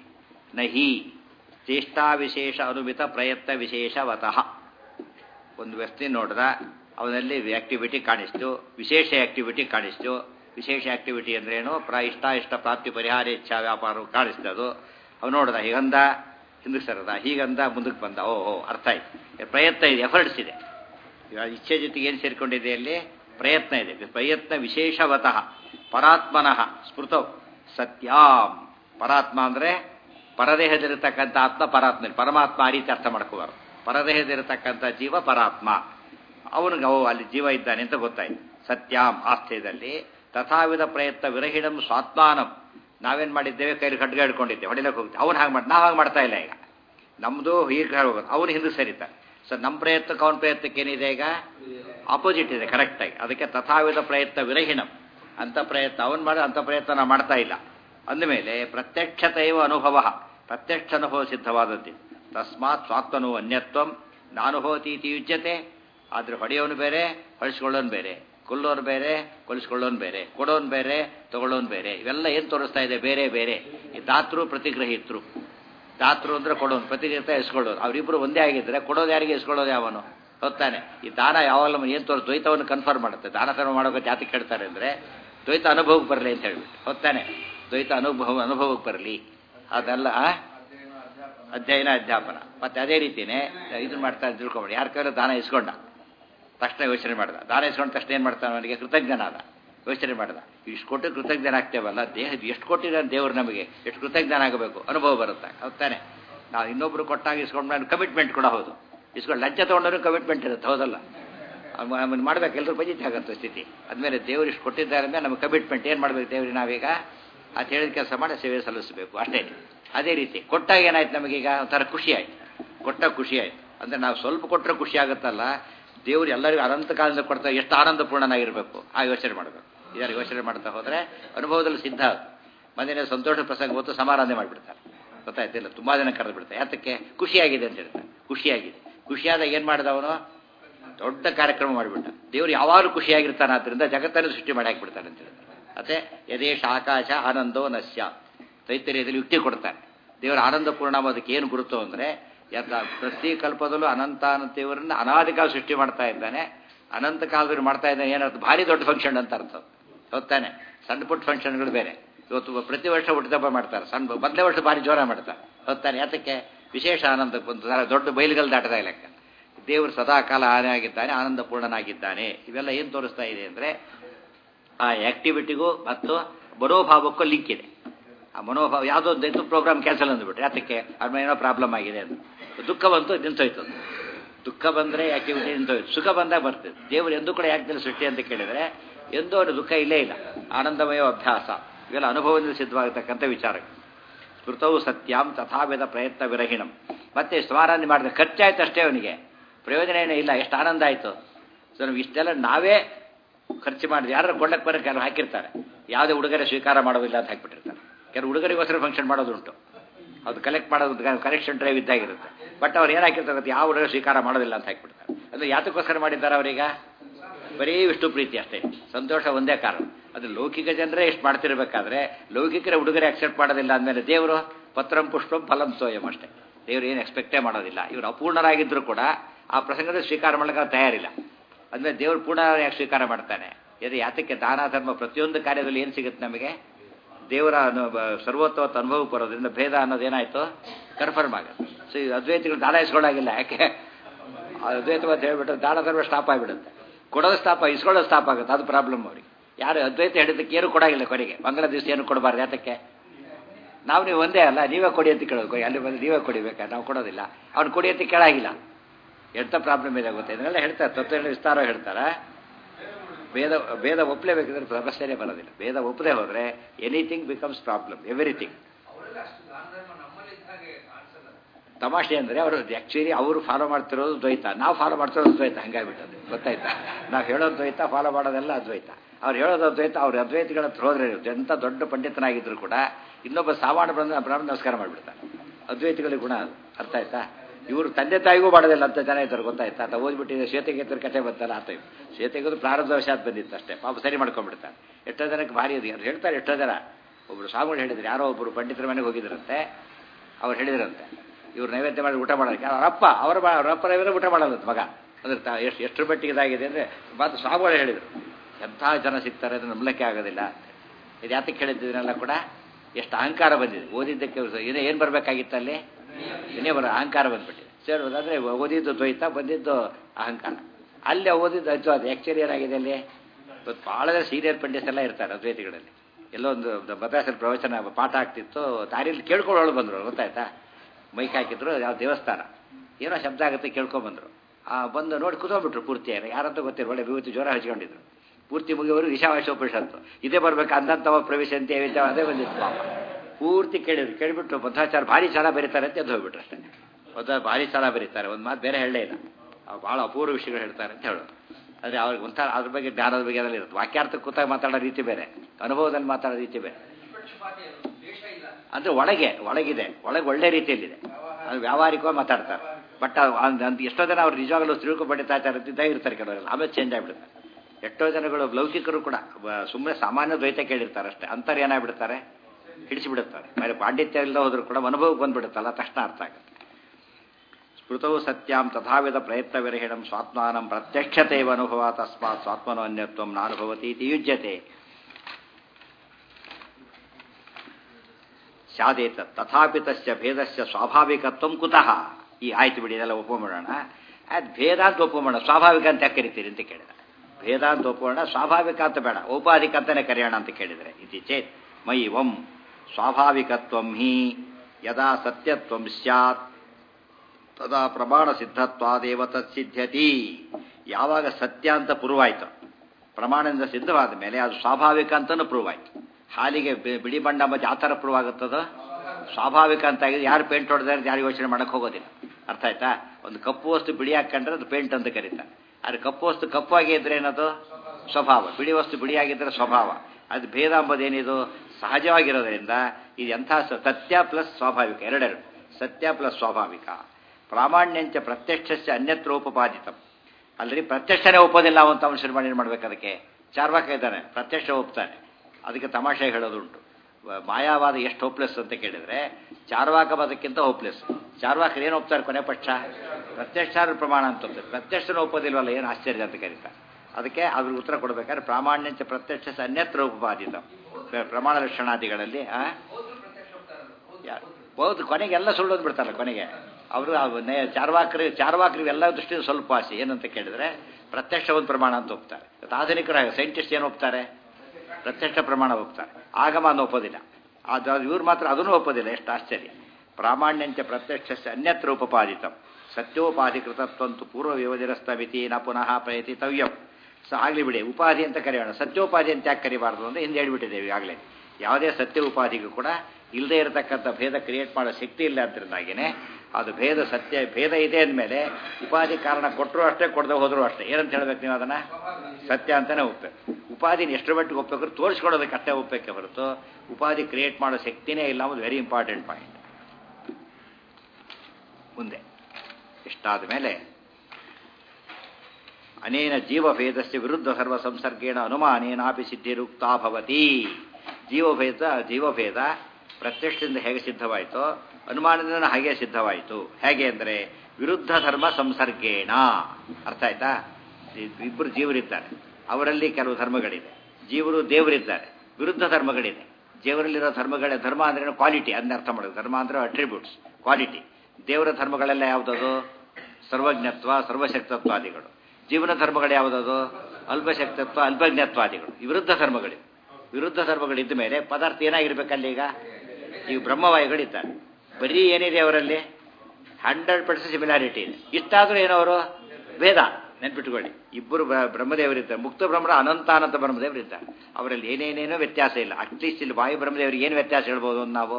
ನಹಿ ಚೇಷ್ಟಾ ವಿಶೇಷ ಅನುಮಿತ ಪ್ರಯತ್ನ ವಿಶೇಷವತಃ ಒಂದು ವ್ಯಕ್ತಿ ನೋಡಿದ ಅವನಲ್ಲಿ ಆಕ್ಟಿವಿಟಿ ಕಾಣಿಸ್ತು ವಿಶೇಷ ಆಕ್ಟಿವಿಟಿ ಕಾಣಿಸ್ತು ವಿಶೇಷ ಆಕ್ಟಿವಿಟಿ ಅಂದ್ರೇನು ಪ್ರ ಇಷ್ಟ ಇಷ್ಟ ಪ್ರಾಪ್ತಿ ಪರಿಹಾರ ಇಚ್ಛಾ ವ್ಯಾಪಾರ ಕಾಣಿಸ್ತದು ಅವ್ ನೋಡ್ದ ಹೀಗಂದ ಹಿಂದಕ್ಕೆ ಸರದ ಹೀಗಂದ ಮುಂದಕ್ಕೆ ಬಂದ ಓ ಓ ಅರ್ಥ ಆಯ್ತು ಪ್ರಯತ್ನ ಇದೆ ಎಫರ್ಟ್ಸ್ ಇದೆ ಇವಾಗ ಇಚ್ಛೆ ಜೊತೆಗೆ ಏನು ಸೇರ್ಕೊಂಡಿದೆ ಅಲ್ಲಿ ಪ್ರಯತ್ನ ಇದೆ ಪ್ರಯತ್ನ ವಿಶೇಷವತಃ ಪರಾತ್ಮನಃ ಸ್ಮೃತೌ ಸತ್ಯಾಂ ಪರಾತ್ಮ ಅಂದರೆ ಪರದೇಹದಲ್ಲಿರ್ತಕ್ಕಂಥ ಆತ್ಮ ಪರಾತ್ಮ ಪರಮಾತ್ಮ ಆ ರೀತಿ ಅರ್ಥ ಮಾಡ್ಕೋಬಾರ್ದು ಪರದೇಹದಲ್ಲಿರ್ತಕ್ಕಂಥ ಜೀವ ಪರಾತ್ಮ ಅವನಿಗೆ ಅವು ಅಲ್ಲಿ ಜೀವ ಇದ್ದಾನೆ ಅಂತ ಗೊತ್ತಾಯ್ತು ಸತ್ಯಾಂ ಆಸ್ಥೆಯಲ್ಲಿ ತಥಾವಿಧ ಪ್ರಯತ್ನ ವಿರಹಿಣಂ ಸ್ವಾತ್ಮಾನಂ ನಾವೇನು ಮಾಡಿದ್ದೇವೆ ಕೈಲಿ ಖಡ್ಗ ಹಿಡ್ಕೊಂಡಿದ್ದೇವೆ ಹೊಡಿಲಕ್ಕೆ ಹೋಗ್ತೀವಿ ಅವ್ನು ಹಾಗೆ ಮಾಡಿ ನಾವು ಹಾಗೆ ಮಾಡ್ತಾ ಇಲ್ಲ ಈಗ ನಮ್ಮದು ಹೀಗೆ ಹೋಗೋದು ಅವನು ಹಿಂದೆ ಸರಿತಾರೆ ಸೊ ನಮ್ಮ ಪ್ರಯತ್ನಕ್ಕೆ ಅವನ ಪ್ರಯತ್ನಕ್ಕೆ ಏನಿದೆ ಈಗ ಆಪೋಸಿಟ್ ಇದೆ ಕರೆಕ್ಟಾಗಿ ಅದಕ್ಕೆ ತಥಾವಿಧ ಪ್ರಯತ್ನ ವಿರಹಿಣಂ ಅಂಥ ಪ್ರಯತ್ನ ಅವನು ಮಾಡಿ ಅಂಥ ಪ್ರಯತ್ನ ನಾವು ಮಾಡ್ತಾ ಇಲ್ಲ ಅಂದಮೇಲೆ ಪ್ರತ್ಯಕ್ಷತೆಯವ ಅನುಭವ ಪ್ರತ್ಯಕ್ಷ ಅನುಭವ ಸಿದ್ಧವಾದದ್ದು ತಸ್ಮಾತ್ ಸ್ವಾತ್ಮನು ಅನ್ಯತ್ವಂ ನಾನುಭವತೀತಿ ಯುಜ್ಯತೆ ಆದ್ರೆ ಹೊಡೆಯೋನು ಬೇರೆ ಹೊಳಿಸ್ಕೊಳ್ಳೋನು ಬೇರೆ ಕೊಲ್ಲೋನು ಬೇರೆ ಕೊಲಿಸ್ಕೊಳ್ಳೋನು ಬೇರೆ ಕೊಡೋನು ಬೇರೆ ತಗೊಳ್ಳೋನು ಬೇರೆ ಇವೆಲ್ಲ ಏನು ತೋರಿಸ್ತಾ ಇದೆ ಬೇರೆ ಬೇರೆ ಈ ದಾತೃ ಪ್ರತಿಗ್ರಹಿತೃ ದಾತೃ ಅಂದ್ರೆ ಕೊಡೋನು ಪ್ರತಿಗ್ರಹಿತ ಇಸ್ಕೊಳ್ಳೋದು ಅವರಿಬ್ರು ಒಂದೇ ಆಗಿದ್ರೆ ಕೊಡೋದು ಯಾರಿಗೆ ಇಸ್ಕೊಳ್ಳೋದು ಯಾವನು ಹೊತ್ತಾನೆ ಈ ದಾನ ಯಾವಾಗಲೂ ಏನು ತೋರಿಸ್ ದ್ವೈತವನ್ನು ಕನ್ಫರ್ಮ್ ಮಾಡುತ್ತೆ ದಾನ ಕರ್ಮ ಮಾಡೋಕೆ ಜಾತಿ ಕೇಳ್ತಾರೆ ಅಂದರೆ ದ್ವೈತ ಅನುಭವಕ್ಕೆ ಬರಲಿ ಅಂತ ಹೇಳ್ಬಿಟ್ಟು ಹೊತ್ತಾನೆ ದ್ವೈತ ಅನುಭವ ಅನುಭವಕ್ಕೆ ಬರಲಿ ಅದೆಲ್ಲ ಅಧ್ಯಯನ ಅಧ್ಯಾಪನ ಮತ್ತೆ ಅದೇ ರೀತಿನೇ ಇದನ್ನ ಮಾಡ್ತಾ ತಿಳ್ಕೊಬೇಡಿ ಯಾರ ಕೈಲೂ ದಾನ ಇಸ್ಕೊಂಡ ತಕ್ಷಣ ಯೋಚನೆ ಮಾಡ್ದ ದಾನ ಇಸ್ಕೊಂಡ ತಕ್ಷಣ ಏನು ಮಾಡ್ತಾನೆ ಅವನಿಗೆ ಕೃತಜ್ಞನಾದ ಯೋಚನೆ ಮಾಡ್ದ ಇಷ್ಟು ಕೊಟ್ಟು ಕೃತಜ್ಞನ ಆಗ್ತೇವಲ್ಲ ದೇಹ ಎಷ್ಟು ಕೊಟ್ಟಿದ್ದಾನೆ ದೇವರು ನಮಗೆ ಎಷ್ಟು ಕೃತಜ್ಞನ ಆಗಬೇಕು ಅನುಭವ ಬರುತ್ತೆ ಹೌದಾನೆ ನಾವು ಇನ್ನೊಬ್ರು ಕೊಟ್ಟಾಗ ಇಸ್ಕೊಂಡು ಕಮಿಟ್ಮೆಂಟ್ ಕೂಡ ಹೌದು ಇಸ್ಕೊಂಡು ಲಂಚ ತೊಗೊಂಡ್ರೂ ಕಮಿಟ್ಮೆಂಟ್ ಇರುತ್ತೆ ಹೌದಲ್ಲ ಅವನು ಮಾಡ್ಬೇಕು ಎಲ್ಲರೂ ಬಜಿತ್ ಆಗುತ್ತೆ ಸ್ಥಿತಿ ಅದ್ಮೇಲೆ ದೇವರು ಇಷ್ಟು ಕೊಟ್ಟಿದ್ದಾರೆ ಮೇಲೆ ನಮಗೆ ಕಮಿಟ್ಮೆಂಟ್ ಏನು ಮಾಡ್ಬೇಕು ದೇವ್ರಿಗೆ ನಾವೀಗ ಅದು ಹೇಳಿದ ಕೆಲಸ ಮಾಡಿ ಸೇವೆ ಸಲ್ಲಿಸಬೇಕು ಅಷ್ಟೇ ಅದೇ ರೀತಿ ಕೊಟ್ಟಾಗ ಏನಾಯ್ತು ನಮಗೀಗ ಒಂಥರ ಖುಷಿ ಆಯ್ತು ಕೊಟ್ಟಾಗ ಖುಷಿ ಆಯ್ತು ಅಂದರೆ ನಾವು ಸ್ವಲ್ಪ ಕೊಟ್ಟರೆ ಖುಷಿ ಆಗುತ್ತಲ್ಲ ದೇವರು ಎಲ್ಲರಿಗೂ ಅನಂತ ಕಾಲದಿಂದ ಕೊಡ್ತಾ ಎಷ್ಟು ಆನಂದಪೂರ್ಣನಾಗಿರಬೇಕು ಆ ಯೋಚನೆ ಮಾಡಬೇಕು ಇದರ ಯೋಚನೆ ಮಾಡ್ತಾ ಹೋದರೆ ಅನುಭವದಲ್ಲಿ ಸಿದ್ಧ ಅದು ಮನೇಲಿ ಸಂತೋಷ ಪ್ರಸಂಗ ಹೊತ್ತು ಸಮಾರಾಧನೆ ಮಾಡಿಬಿಡ್ತಾರೆ ಗೊತ್ತಾಯ್ತಿಲ್ಲ ತುಂಬ ಜನ ಕರೆದು ಬಿಡ್ತಾರೆ ಯಾತಕ್ಕೆ ಖುಷಿಯಾಗಿದೆ ಅಂತ ಹೇಳ್ತಾರೆ ಖುಷಿಯಾಗಿದೆ ಖುಷಿಯಾದಾಗ ಏನು ಮಾಡಿದ ಅವನು ದೊಡ್ಡ ಕಾರ್ಯಕ್ರಮ ಮಾಡಿಬಿಟ್ಟ ದೇವರು ಯಾವಾಗಲೂ ಖುಷಿಯಾಗಿರ್ತಾನೆ ಆದ್ದರಿಂದ ಜಗತ್ತನ್ನು ಸೃಷ್ಟಿ ಮಾಡಿ ಹಾಕ್ಬಿಡ್ತಾನೆ ಅಂತ ಹೇಳ್ತಾರೆ ಅದೇ ಯದೇಶ ಆಕಾಶ ಆನಂದೋ ನಸ್ಯ ತೈತರಿಯದಲ್ಲಿ ಯುಕ್ತಿ ಕೊಡ್ತಾರೆ ದೇವರ ಆನಂದ ಪೂರ್ಣ ಅದಕ್ಕೆ ಏನು ಗುರುತು ಅಂದರೆ ಯಥ ಪ್ರತಿ ಕಲ್ಪದಲ್ಲೂ ಅನಂತ ದೇವರನ್ನ ಅನಾದಿ ಕಾಲ ಸೃಷ್ಟಿ ಮಾಡ್ತಾ ಇದ್ದಾನೆ ಅನಂತ ಕಾಲದಲ್ಲಿ ಮಾಡ್ತಾ ಇದ್ದಾನೆ ಏನರ್ಥ ಭಾರಿ ದೊಡ್ಡ ಫಂಕ್ಷನ್ ಅಂತ ಅರ್ಥ ಹೊತ್ತಾನೆ ಸಣ್ಣ ಪುಟ್ಟ ಫಂಕ್ಷನ್ಗಳು ಬೇರೆ ಇವತ್ತು ಪ್ರತಿ ವರ್ಷ ಹುಟ್ಟಿದಬ್ಬ ಮಾಡ್ತಾರೆ ಸಣ್ಣ ಮೊದಲೇ ವರ್ಷ ಭಾರಿ ಜೋರ ಮಾಡ್ತಾರೆ ಹೊತ್ತಾನೆ ಯಾತಕ್ಕೆ ವಿಶೇಷ ಆನಂದ ದೊಡ್ಡ ಬಯಲುಗಳು ದಾಟದ ಲೆಕ್ಕ ದೇವರು ಸದಾ ಕಾಲ ಆನೆ ಆಗಿದ್ದಾನೆ ಆನಂದ ಪೂರ್ಣನಾಗಿದ್ದಾನೆ ಇವೆಲ್ಲ ಏನು ತೋರಿಸ್ತಾ ಇದೆ ಅಂದರೆ ಆ ಆಕ್ಟಿವಿಟಿಗೂ ಮತ್ತು ಮನೋಭಾವಕ್ಕೂ ಲಿಂಕ್ ಇದೆ ಆ ಮನೋಭಾವ ಯಾವುದೋ ಒಂದು ಇತ್ತು ಪ್ರೋಗ್ರಾಮ್ ಕ್ಯಾನ್ಸಲ್ ಅಂದ್ಬಿಟ್ರೆ ಯಾತಕ್ಕೆ ಅದ್ರ ಏನೋ ಪ್ರಾಬ್ಲಮ್ ಆಗಿದೆ ಅದು ದುಃಖ ಬಂತು ನಿಂತೋಯ್ತು ಅದು ದುಃಖ ಬಂದರೆ ಆಕ್ಟಿವಿಟಿ ನಿಂತೋಯ್ತು ಸುಖ ಬಂದಾಗ ಬರ್ತದೆ ದೇವರು ಎಂದೂ ಕೂಡ ಯಾಕೆ ಸೃಷ್ಟಿ ಅಂತ ಕೇಳಿದರೆ ಎಂದೂ ಅವ್ರ ದುಃಖ ಇಲ್ಲೇ ಇಲ್ಲ ಆನಂದಮಯ ಅಭ್ಯಾಸ ಇವೆಲ್ಲ ಅನುಭವದಿಂದ ಸಿದ್ಧವಾಗತಕ್ಕಂಥ ವಿಚಾರಗಳು ಸ್ಮೃತವು ಸತ್ಯಂ ತಥಾವಿಧ ಪ್ರಯತ್ನ ವಿರಹಿಣಂ ಮತ್ತೆ ಸ್ವಾರಾಧನೆ ಮಾಡಿದ್ರೆ ಖರ್ಚಾಯ್ತು ಅಷ್ಟೇ ಅವನಿಗೆ ಪ್ರಯೋಜನ ಏನೂ ಇಲ್ಲ ಎಷ್ಟು ಆನಂದ ಆಯಿತು ಸೊ ನಾವು ಇಷ್ಟೆಲ್ಲ ನಾವೇ ಖರ್ಚು ಮಾಡಿದ್ವಿ ಯಾರು ಕೊಳ್ಳಕ್ಕೆ ಬರೋ ಕೆಲವು ಹಾಕಿರ್ತಾರೆ ಯಾವುದೇ ಉಡುಗೊರೆ ಸ್ವೀಕಾರ ಮಾಡೋದಿಲ್ಲ ಅಂತ ಹಾಕಿಬಿಟ್ಟಿರ್ತಾರೆ ಕೆಲವು ಉಡುಗೊರೆಗೋಸ್ಕರ ಫಂಕ್ಷನ್ ಮಾಡೋದುಂಟು ಅದು ಕಲೆಕ್ಟ್ ಮಾಡೋದು ಕಲೆಕ್ಷನ್ ಡ್ರೈವ್ ಇದ್ದಾಗಿರುತ್ತೆ ಬಟ್ ಅವ್ರು ಏನು ಹಾಕಿರ್ತಾರೆ ಯಾವ ಉಡುಗೊರೆ ಸ್ವೀಕಾರ ಮಾಡೋದಿಲ್ಲ ಅಂತ ಹಾಕಿಬಿಡ್ತಾರೆ ಅಂದರೆ ಯಾತಕ್ಕೋಸ್ಕರ ಮಾಡಿದ್ದಾರೆ ಅವರೀಗ ಬರೀ ವಿಷ್ಣು ಪ್ರೀತಿ ಅಷ್ಟೇ ಸಂತೋಷ ಒಂದೇ ಕಾರಣ ಅದು ಲೌಕಿಕ ಜನರೇ ಎಷ್ಟು ಮಾಡ್ತಿರ್ಬೇಕಾದ್ರೆ ಲೌಕಿಕರ ಉಡುಗೊರೆ ಅಕ್ಸೆಪ್ಟ್ ಮಾಡೋದಿಲ್ಲ ಅಂದಮೇಲೆ ದೇವರು ಪತ್ರಂ ಪುಷ್ಪಂ ಫಲಂ ಸೋಯಂ ಅಷ್ಟೇ ದೇವರು ಏನು ಎಕ್ಸ್ಪೆಕ್ಟೇ ಮಾಡೋದಿಲ್ಲ ಇವರು ಅಪೂರ್ಣರಾಗಿದ್ದರೂ ಕೂಡ ಆ ಪ್ರಸಂಗದ ಸ್ವೀಕಾರ ಮಾಡಲಿಕ್ಕೆ ತಯಾರಿಲ್ಲ ಅಂದರೆ ದೇವರು ಪೂರ್ಣ ಯಾಕೆ ಸ್ವೀಕಾರ ಮಾಡ್ತಾನೆ ಇದು ಯಾತಕ್ಕೆ ದಾನ ಧರ್ಮ ಪ್ರತಿಯೊಂದು ಕಾರ್ಯದಲ್ಲಿ ಏನು ಸಿಗುತ್ತೆ ನಮಗೆ ದೇವರ ಅನು ಸರ್ವೋತ್ತವತ್ತು ಅನುಭವಕ್ಕೆ ಬರೋದ್ರಿಂದ ಭೇದ ಅನ್ನೋದೇನಾಯಿತು ಕನ್ಫರ್ಮ್ ಆಗುತ್ತೆ ಸೊ ಈ ಅದ್ವೈತಿಗಳು ದಾನ ಇಸ್ಕೊಳ್ಳಾಗಿಲ್ಲ ಯಾಕೆ ಅದ್ವೈತ ಅಂತ ಹೇಳ್ಬಿಟ್ಟು ದಾನ ಧರ್ಮ ಸ್ಟಾಪ್ ಆಗಿಬಿಡುತ್ತೆ ಕೊಡೋದು ಸ್ಟಾಪ್ ಇಸ್ಕೊಳ್ಳೋದು ಸ್ಟಾಪ್ ಆಗುತ್ತೆ ಅದು ಪ್ರಾಬ್ಲಮ್ ಅವ್ರಿಗೆ ಯಾರು ಅದ್ವೈತ ಹೇಳಿದ್ದಕ್ಕೆ ಏನು ಕೊಡಾಗಿಲ್ಲ ಕೊನೆಗೆ ಮಂಗಳ ದಿವಸ ಏನು ಕೊಡಬಾರ್ದು ಯಾತಕ್ಕೆ ನಾವು ನೀವು ಒಂದೇ ಅಲ್ಲ ನೀವೇ ಕೊಡಿ ಅಂತ ಕೇಳೋದು ಅಲ್ಲಿ ಬಂದು ನೀವೇ ಕೊಡಿಬೇಕಾ ನಾವು ಕೊಡೋದಿಲ್ಲ ಅವ್ನು ಕೊಡಿ ಅಂತ ಕೇಳಾಗಿಲ್ಲ ಎಂಥ ಪ್ರಾಬ್ಲಮ್ ಇದೆ ಗೊತ್ತೆ ಇದನ್ನೆಲ್ಲ ಹೇಳ್ತಾರೆ ತತ್ವ ವಿಸ್ತಾರ ಹೇಳ್ತಾರೆ ಭೇದ ಭೇದ ಒಪ್ಪಲೇಬೇಕಿದ್ರೆ ಸಮಸ್ಯೆನೇ ಬರೋದಿಲ್ಲ ಭೇದ ಒಪ್ಪದೆ ಹೋದರೆ ಎನಿಥಿಂಗ್ ಬಿಕಮ್ಸ್ ಪ್ರಾಬ್ಲಮ್ ಎವ್ರಿಥಿಂಗ್ ತಮಾಷೆ ಅಂದರೆ ಅವರು ಆ್ಯಕ್ಚುಲಿ ಅವರು ಫಾಲೋ ಮಾಡ್ತಿರೋದು ದ್ವೈತ ನಾವು ಫಾಲೋ ಮಾಡ್ತಿರೋದು ದ್ವೈತ ಹಂಗಾಗ್ಬಿಟ್ಟದು ಗೊತ್ತಾಯ್ತಾ ನಾವು ಹೇಳೋದು ದ್ವೈತ ಫಾಲೋ ಮಾಡೋದೆಲ್ಲ ಅದ್ವೈತ ಅವ್ರು ಹೇಳೋದು ಅದ್ವೈತ ಅವ್ರ ಅದ್ವೈತಗಳ ಹತ್ರ ಹೋದ್ರೆ ಎಂಥ ದೊಡ್ಡ ಪಂಡಿತನಾಗಿದ್ರು ಕೂಡ ಇನ್ನೊಬ್ಬ ಸಾಮಾನ್ಯ ಬಂದ ಬ್ರಾಹ್ಮಣ ನಮಸ್ಕಾರ ಮಾಡಿಬಿಡ್ತಾರೆ ಅದ್ವೈತಗಳಿಗೆ ಗುಣ ಅದು ಅರ್ಥ ಆಯ್ತಾ ಇವರು ತಂದೆ ತಾಯಿಗೂ ಮಾಡೋದಿಲ್ಲ ಅಂತ ಜನ ಇದ್ದಾರೆ ಗೊತ್ತಾಯ್ತಾ ಅಂತ ಓದ್ಬಿಟ್ಟಿದೆ ಶ್ವೇತಗೇತರ ಕಥೆ ಬಂತಲ್ಲ ಆತ ಶ್ವೇತಗೇದು ಪ್ರಾರಂಭ ವಶಾತ್ ಬಂದಿತ್ತು ಅಷ್ಟೇ ಪಾಪ ಸರಿ ಮಾಡ್ಕೊಂಡ್ಬಿಡ್ತಾರೆ ಎಷ್ಟೋ ಜನಕ್ಕೆ ಭಾರಿ ಅದು ಅವ್ರು ಹೇಳ್ತಾರೆ ಎಷ್ಟೋ ಜನ ಒಬ್ಬರು ಸ್ವಾಮಿಗಳು ಹೇಳಿದ್ರು ಯಾರೋ ಒಬ್ಬರು ಪಂಡಿತರ ಮನೆಗೆ ಹೋಗಿದ್ರಂತೆ ಅವ್ರು ಹೇಳಿದ್ರಂತೆ ಇವ್ರು ನೈವೇದ್ಯ ಮಾಡಿ ಊಟ ಮಾಡೋದಕ್ಕೆ ಅವ್ರ ಅಪ್ಪ ಅವರ ಅವ್ರ ಅಪ್ಪ ನೈವೇದ್ಯ ಊಟ ಮಾಡೋದಂತ ಮಗ ಅದ್ರ ತಾ ಎಷ್ಟು ಎಷ್ಟರ ಮಟ್ಟಿಗೆ ಇದಾಗಿದೆ ಅಂದರೆ ಮಾತು ಸ್ವಾಮಿಗಳು ಹೇಳಿದರು ಎಂಥ ಜನ ಸಿಗ್ತಾರೆ ಅದನ್ನು ನಂಬಲಿಕ್ಕೆ ಆಗೋದಿಲ್ಲ ಇದು ಯಾತಕ್ಕೆ ಹೇಳಿದ್ದನ್ನೆಲ್ಲ ಕೂಡ ಎಷ್ಟು ಅಹಂಕಾರ ಬಂದಿದೆ ಓದಿದ್ದಕ್ಕೆ ಏನೇ ಏನು ಬರಬೇಕಾಗಿತ್ತು ಅಲ್ಲಿ ಏನೇ ಬರೋ ಅಹಂಕಾರ ಬಂದ್ಬಿಟ್ಟಿದೆ ಸೇರೋದಾದರೆ ಓದಿದ್ದು ದ್ವೈತ ಬಂದಿದ್ದು ಅಹಂಕಾರ ಅಲ್ಲೇ ಓದಿದ್ದು ಅದು ಅದು ಆ್ಯಕ್ಚುಲಿ ಏನಾಗಿದೆ ಅಲ್ಲಿ ಇವತ್ತು ಭಾಳ ಜನ ಸೀನಿಯರ್ ಪಂಡಿತ್ ಎಲ್ಲ ಇರ್ತಾರೆ ಅದ್ವೈತಿಗಳಲ್ಲಿ ಎಲ್ಲೋ ಒಂದು ಮದ್ರಾಸಲ್ಲಿ ಪ್ರವಚನ ಪಾಠ ಆಗ್ತಿತ್ತು ದಾರಿಯಲ್ಲಿ ಕೇಳ್ಕೊಳ್ಳೋಳು ಬಂದರು ಗೊತ್ತಾಯ್ತಾ ಮೈಕ್ ಹಾಕಿದ್ರು ಯಾವ ದೇವಸ್ಥಾನ ಏನೋ ಶಬ್ದ ಆಗುತ್ತೆ ಕೇಳ್ಕೊಂಬಂದರು ಆ ಬಂದು ನೋಡಿ ಕುತ್ಕೊಂಡ್ಬಿಟ್ರು ಪೂರ್ತಿ ಯಾರಂತ ಗೊತ್ತಿಲ್ಲ ಒಳ್ಳೆ ವಿಭೂತಿ ಜ್ವರ ಹಚ್ಕೊಂಡಿದ್ರು ಪೂರ್ತಿ ಮುಗಿಯೋರು ಈಶಾವಾಶೋಪನಿಷತ್ತು ಇದೇ ಬರ್ಬೇಕು ಅಂದಂತವ ಪ್ರವೇಶ ಅಂತ ಹೇಳಿದ್ದ ಅದೇ ಬಂದಿತ್ತು ಪಾಪ ಪೂರ್ತಿ ಕೇಳಿದ್ರು ಕೇಳಿಬಿಟ್ಟು ಬದ್ಧಾಚಾರ ಭಾರಿ ಚಾಲ ಬರೀತಾರೆ ಅಂತ ಎದ್ದು ಹೋಗ್ಬಿಟ್ರು ಅಷ್ಟೇ ಬದ್ಧ ಭಾರಿ ಚಾಲ ಬರೀತಾರೆ ಒಂದು ಮಾತು ಬೇರೆ ಹೇಳಲೇ ಇಲ್ಲ ಭಾಳ ಅಪೂರ್ವ ವಿಷಯಗಳು ಹೇಳ್ತಾರೆ ಅಂತ ಹೇಳೋದು ಆದರೆ ಅವ್ರಿಗೆ ಒಂಥರ ಅದ್ರ ಬಗ್ಗೆ ಜ್ಞಾನದ ಬಗ್ಗೆ ಅದೆಲ್ಲ ಇರುತ್ತೆ ವಾಕ್ಯಾರ್ಥ ಕೂತಾಗ ಮಾತಾಡೋ ರೀತಿ ಬೇರೆ ಅನುಭವದಲ್ಲಿ ಮಾತಾಡೋ ರೀತಿ ಬೇರೆ ಅಂದರೆ ಒಳಗೆ ಒಳಗಿದೆ ಒಳಗೆ ಒಳ್ಳೆ ರೀತಿಯಲ್ಲಿದೆ ಅದು ವ್ಯಾವಹಾರಿಕವಾಗಿ ಮಾತಾಡ್ತಾರೆ ಬಟ್ ಅಂತ ಎಷ್ಟೋ ಜನ ಅವ್ರು ನಿಜವಾಗಲೂ ತಿಳ್ಕೊ ಪಂಡಿತಾಚಾರ ಇದ್ದಾಗ ಇರ್ತಾರೆ ಕೆಲವರೆಲ್ಲ ಆಮೇಲೆ ಚೇಂಜ್ ಆಗಿಬಿಡುತ್ತೆ ಎಷ್ಟೋ ಜನಗಳು ಲೌಕಿಕರು ಕೂಡ ಸುಮ್ಮನೆ ಸಾಮಾನ್ಯ ದ್ವೈತ ಕೇಳಿರ್ತಾರೆ ಅಷ್ಟೇ ಅಂತಾರೆ ಏನಾಗ್ಬಿಡ್ತಾರೆ ಹಿಡಿಸಿಬಿಡುತ್ತಾರೆ ಮೇಲೆ ಪಾಂಡಿತ್ಯ ಇಲ್ಲದೆ ಹೋದ್ರು ಕೂಡ ಅನುಭವಕ್ಕೆ ಬಂದ್ಬಿಡುತ್ತಲ್ಲ ತಕ್ಷಣ ಅರ್ಥ ಆಗುತ್ತೆ ಸ್ಮೃತವು ಸತ್ಯಾಂ ತಥಾವಿಧ ಪ್ರಯತ್ನ ವಿರಹಿಣಂ ಸ್ವಾತ್ಮಾನಂ ಪ್ರತ್ಯಕ್ಷತೆಯವ ಅನುಭವ ತಸ್ಮಾತ್ ಸ್ವಾತ್ಮನೋ ಅನ್ಯತ್ವಂ ನಾನುಭವತಿ ಇತಿ ಯುಜ್ಯತೆ ಸ್ಯಾದೇತ ತಥಾಪಿ ತಸ್ಯ ಭೇದಸ್ಯ ಸ್ವಾಭಾವಿಕತ್ವಂ ಕುತಃ ಈ ಆಯ್ತು ಬಿಡಿ ಇದೆಲ್ಲ ಒಪ್ಪೋಣ ಅದು ಭೇದ ಅಂತ ಒಪ್ಪೋಣ ಸ್ವಾಭಾವಿಕ ಅಂತ ಯಾಕೆ ಕರಿತೀರಿ ಅಂತ ಕೇಳಿದ ಭೇದ ಅಂತ ಒಪ್ಪೋಣ ಸ್ವಾಭಾವಿಕ ಅಂತ ಬೇಡ ಔಪಾಧಿಕ ಅಂತಾನೆ ಕರೆಯೋಣ ಅಂತ ಕೇಳಿದರೆ ಇತಿ ಚೇತ್ ಮೈ ವಂ ಸ್ವಾಭಾವಿಕತ್ವಂ ಹಿ ಯದಾ ಸತ್ಯತ್ವಂ ಸ್ಯಾತ್ ತದಾ ಪ್ರಮಾಣ ಸಿದ್ಧತ್ವಾದೇವ ತತ್ಸಿದ್ಧ್ಯತಿ ಯಾವಾಗ ಸತ್ಯ ಅಂತ ಪ್ರೂವ್ ಆಯಿತು ಪ್ರಮಾಣದಿಂದ ಸಿದ್ಧವಾದ ಮೇಲೆ ಅದು ಸ್ವಾಭಾವಿಕ ಅಂತಲೂ ಪ್ರೂವ್ ಆಯಿತು ಹಾಲಿಗೆ ಬಿಳಿ ಬಣ್ಣ ಮತ್ತೆ ಯಾವ ಥರ ಪ್ರೂವ್ ಆಗುತ್ತದೋ ಸ್ವಾಭಾವಿಕ ಅಂತ ಆಗಿದೆ ಯಾರು ಪೇಂಟ್ ಹೊಡೆದ್ರೆ ಯಾರು ಯೋಚನೆ ಮಾಡೋಕ್ಕೆ ಹೋಗೋದಿಲ್ಲ ಅರ್ಥ ಆಯ್ತಾ ಒಂದು ಕಪ್ಪು ವಸ್ತು ಬಿಳಿ ಹಾಕೊಂಡ್ರೆ ಅದು ಪೇಂಟ್ ಅಂತ ಕರೀತಾರೆ ಆದರೆ ಕಪ್ಪು ವಸ್ತು ಕಪ್ಪಾಗಿ ಇದ್ರೆ ಏನದು ಸ್ವಭಾವ ಬಿಳಿ ವಸ್ತು ಬಿಳಿಯಾಗಿದ್ದರೆ ಸ್ವಭಾವ ಅದು ಭೇದ ಎಂಬುದೇನಿದು ಸಹಜವಾಗಿರೋದ್ರಿಂದ ಇದು ಎಂಥ ಸತ್ಯ ಪ್ಲಸ್ ಸ್ವಾಭಾವಿಕ ಎರಡೆರಡು ಸತ್ಯ ಪ್ಲಸ್ ಸ್ವಾಭಾವಿಕ ಪ್ರಾಮಾಣ್ಯಂಚ ಪ್ರತ್ಯಕ್ಷಸ್ಯ ಅನ್ಯತ್ರೋಪಪಾದಿತಂ ಅಲ್ರಿ ಪ್ರತ್ಯಕ್ಷನೇ ಒಪ್ಪೋದಿಲ್ಲ ಅಂತ ಅವನು ಶುರು ಮಾಡಿ ಏನು ಮಾಡ್ಬೇಕು ಅದಕ್ಕೆ ಚಾರ್ವಾಕ ಇದ್ದಾನೆ ಪ್ರತ್ಯಕ್ಷ ಒಪ್ತಾನೆ ಅದಕ್ಕೆ ತಮಾಷೆ ಹೇಳೋದುಂಟು ವ- ಮಾಯಾವಾದ ಎಷ್ಟು ಹೋಪ್ಲೆಸ್ ಅಂತ ಕೇಳಿದ್ರೆ ಚಾರ್ವಾಕವಾದಕ್ಕಿಂತ ಹೋಪ್ಲೆಸ್ ಚಾರ್ವಾಕರು ಏನು ಒಪ್ತಾರೆ ಕೊನೆ ಪಕ್ಷ ಪ್ರತ್ಯಕ್ಷ ಪ್ರಮಾಣ ಅಂತ ಒಪ್ತಾರೆ ಪ್ರತ್ಯಕ್ಷನ ಒಪ್ಪೋದಿಲ್ವಲ್ಲ ಏನು ಆಶ್ಚರ್ಯ ಅಂತ ಕರೀತಾರೆ ಅದಕ್ಕೆ ಅದ್ರ ಉತ್ತರ ಕೊಡಬೇಕಾದ್ರೆ ಪ್ರಾಮಾಣ್ಯಂಚ ಪ್ರತ್ಯಕ್ಷ ಅನ್ಯತ್ರ ಉಪಪಾದಿತ ಪ್ರ- ಪ್ರಮಾಣ ಲಕ್ಷಣಾದಿಗಳಲ್ಲಿ ಆ ಯಾರು ಹೌದು ಕೊನೆಗೆ ಎಲ್ಲ ಸುಳ್ಳೋದು ಬಿಡ್ತಾರಲ್ಲ ಕೊನೆಗೆ ಅವರು ಚಾರ್ವಾಕರು ಚಾರ್ವಾಕರು ಎಲ್ಲ ದೃಷ್ಟಿಯಿಂದ ಸ್ವಲ್ಪ ಆಸೆ ಏನಂತ ಕೇಳಿದ್ರೆ ಪ್ರತ್ಯಕ್ಷ ಒಂದು ಪ್ರಮಾಣ ಅಂತ ಒಪ್ತಾರೆ ಇವತ್ತು ಆಧುನಿಕರು ಸೈಂಟಿಸ್ಟ್ ಏನು ಒಪ್ತಾರೆ ಪ್ರತ್ಯಕ್ಷ ಪ್ರಮಾಣ ಒಪ್ತಾರೆ ಆಗಮ ಅನ್ನು ಒಪ್ಪೋದಿಲ್ಲ ಅದು ಇವ್ರು ಮಾತ್ರ ಅದನ್ನು ಒಪ್ಪೋದಿಲ್ಲ ಎಷ್ಟು ಆಶ್ಚರ್ಯ ಪ್ರಾಮಾಣ್ಯಂಚ ಪ್ರತ್ಯಕ್ಷ ಅನ್ಯತ್ರ ಉಪಪಾದಿತಂ ಸತ್ಯೋಪಾಧಿಕೃತತ್ವಂತು ಪೂರ್ವ ವಿವಜಿರಸ್ತಮಿತಿ ನ ಪುನಃ ಪ್ರಯತಿತವ್ಯಂ ಸೊ ಆಗಲಿ ಬಿಡಿ ಉಪಾಧಿ ಅಂತ ಕರೆಯೋಣ ಸತ್ಯೋಪಾಧಿ ಅಂತ ಯಾಕೆ ಕರಿಬಾರ್ದು ಅಂತ ಹಿಂದೆ ಹೇಳ್ಬಿಟ್ಟಿದ್ದೇವೆ ಈಗಾಗಲೇ ಯಾವುದೇ ಸತ್ಯ ಉಪಾಧಿಗೂ ಕೂಡ ಇಲ್ಲದೆ ಇರತಕ್ಕಂಥ ಭೇದ ಕ್ರಿಯೇಟ್ ಮಾಡೋ ಶಕ್ತಿ ಇಲ್ಲ ಅಂತರಿಂದಾಗಿನೇ ಅದು ಭೇದ ಸತ್ಯ ಭೇದ ಇದೆ ಅಂದಮೇಲೆ ಉಪಾಧಿ ಕಾರಣ ಕೊಟ್ಟರು ಅಷ್ಟೇ ಕೊಡದೆ ಹೋದ್ರು ಅಷ್ಟೇ ಏನಂತ ಹೇಳ್ಬೇಕು ನೀವು ಅದನ್ನ ಸತ್ಯ ಅಂತಾನೆ ಒಪ್ಪಬೇಕು ಉಪಾಧಿನ ಎಷ್ಟರ ಮಟ್ಟಿಗೆ ಒಪ್ಪಬೇಕು ತೋರಿಸ್ಕೊಡೋದಕ್ಕೆ ಅಷ್ಟೇ ಒಪ್ಪಕ್ಕೆ ಹೊರತು ಉಪಾಧಿ ಕ್ರಿಯೇಟ್ ಮಾಡೋ ಶಕ್ತಿನೇ ಇಲ್ಲ ಅನ್ನೋದು ವೆರಿ ಇಂಪಾರ್ಟೆಂಟ್ ಪಾಯಿಂಟ್ ಮುಂದೆ ಇಷ್ಟಾದ ಮೇಲೆ ಅನೇನ ಜೀವಭೇದಸ್ಯ ವಿರುದ್ಧ ಸರ್ವ ಸಂಸರ್ಗೇಣ ಅನುಮಾನೇನಾಪಿ ಸಿದ್ಧಿರುಕ್ತಾ ಭವತಿ ಜೀವಭೇದ ಜೀವಭೇದ ಪ್ರತ್ಯಕ್ಷದಿಂದ ಹೇಗೆ ಸಿದ್ಧವಾಯಿತೋ ಅನುಮಾನದಿಂದ ಹಾಗೆ ಸಿದ್ಧವಾಯಿತು ಹೇಗೆ ಅಂದರೆ ವಿರುದ್ಧ ಧರ್ಮ ಸಂಸರ್ಗೇಣ ಅರ್ಥ ಆಯ್ತಾ ಇ- ಇಬ್ಬರು ಜೀವರಿದ್ದಾರೆ ಅವರಲ್ಲಿ ಕೆಲವು ಧರ್ಮಗಳಿದೆ ಜೀವರು ದೇವರಿದ್ದಾರೆ ವಿರುದ್ಧ ಧರ್ಮಗಳಿದೆ ದೇವರಲ್ಲಿರೋ ಧರ್ಮಗಳ ಧರ್ಮ ಅಂದ್ರೆ ಕ್ವಾಲಿಟಿ ಅದನ್ನ ಅರ್ಥ ಮಾಡೋದು ಧರ್ಮ ಅಂದ್ರೆ ಅಟ್ರಿಬ್ಯೂಟ್ಸ್ ಕ್ವಾಲಿಟಿ ದೇವರ ಧರ್ಮಗಳೆಲ್ಲ ಯಾವುದದು ಸರ್ವಜ್ಞತ್ವ ಸರ್ವಶಕ್ತತ್ವಾದಿಗಳು ಜೀವನ ಧರ್ಮಗಳು ಯಾವುದದು ಅಲ್ಪಶಕ್ತತ್ವ ಅಲ್ಪಜ್ಞತ್ವಾದಿಗಳು ಈ ವಿರುದ್ಧ ಧರ್ಮಗಳಿವೆ ವಿರುದ್ಧ ಧರ್ಮಗಳಿದ್ದ ಮೇಲೆ ಪದಾರ್ಥ ಏನಾಗಿರ್ಬೇಕಲ್ಲಿ ಈಗ ಈಗ ಬ್ರಹ್ಮವಾಯುಗಳಿದ್ದಾರೆ ಬರೀ ಏನಿದೆ ಅವರಲ್ಲಿ ಹಂಡ್ರೆಡ್ ಪರ್ಸೆಂಟ್ ಸಿಮಿಲಾರಿಟಿ ಇದೆ ಇಷ್ಟಾದರೂ ಏನವರು ಭೇದ ನೆನ್ಪಿಟ್ಕೊಳ್ಳಿ ಇಬ್ಬರು ಬ- ಬ್ರಹ್ಮದೇವರಿದ್ದಾರೆ ಮುಕ್ತ ಬ್ರಹ್ಮರ ಅನಂತ ಅನಂತ ಬ್ರಹ್ಮದೇವರಿದ್ದಾರೆ ಅವರಲ್ಲಿ ಏನೇನೇನೋ ವ್ಯತ್ಯಾಸ ಇಲ್ಲ ಅಟ್ಲೀಸ್ಟ್ ಇಲ್ಲಿ ವಾಯು ಬ್ರಹ್ಮದೇವರಿಗೆ ಏನು ವ್ಯತ್ಯಾಸ ಹೇಳ್ಬೋದು ಅಂತ ನಾವು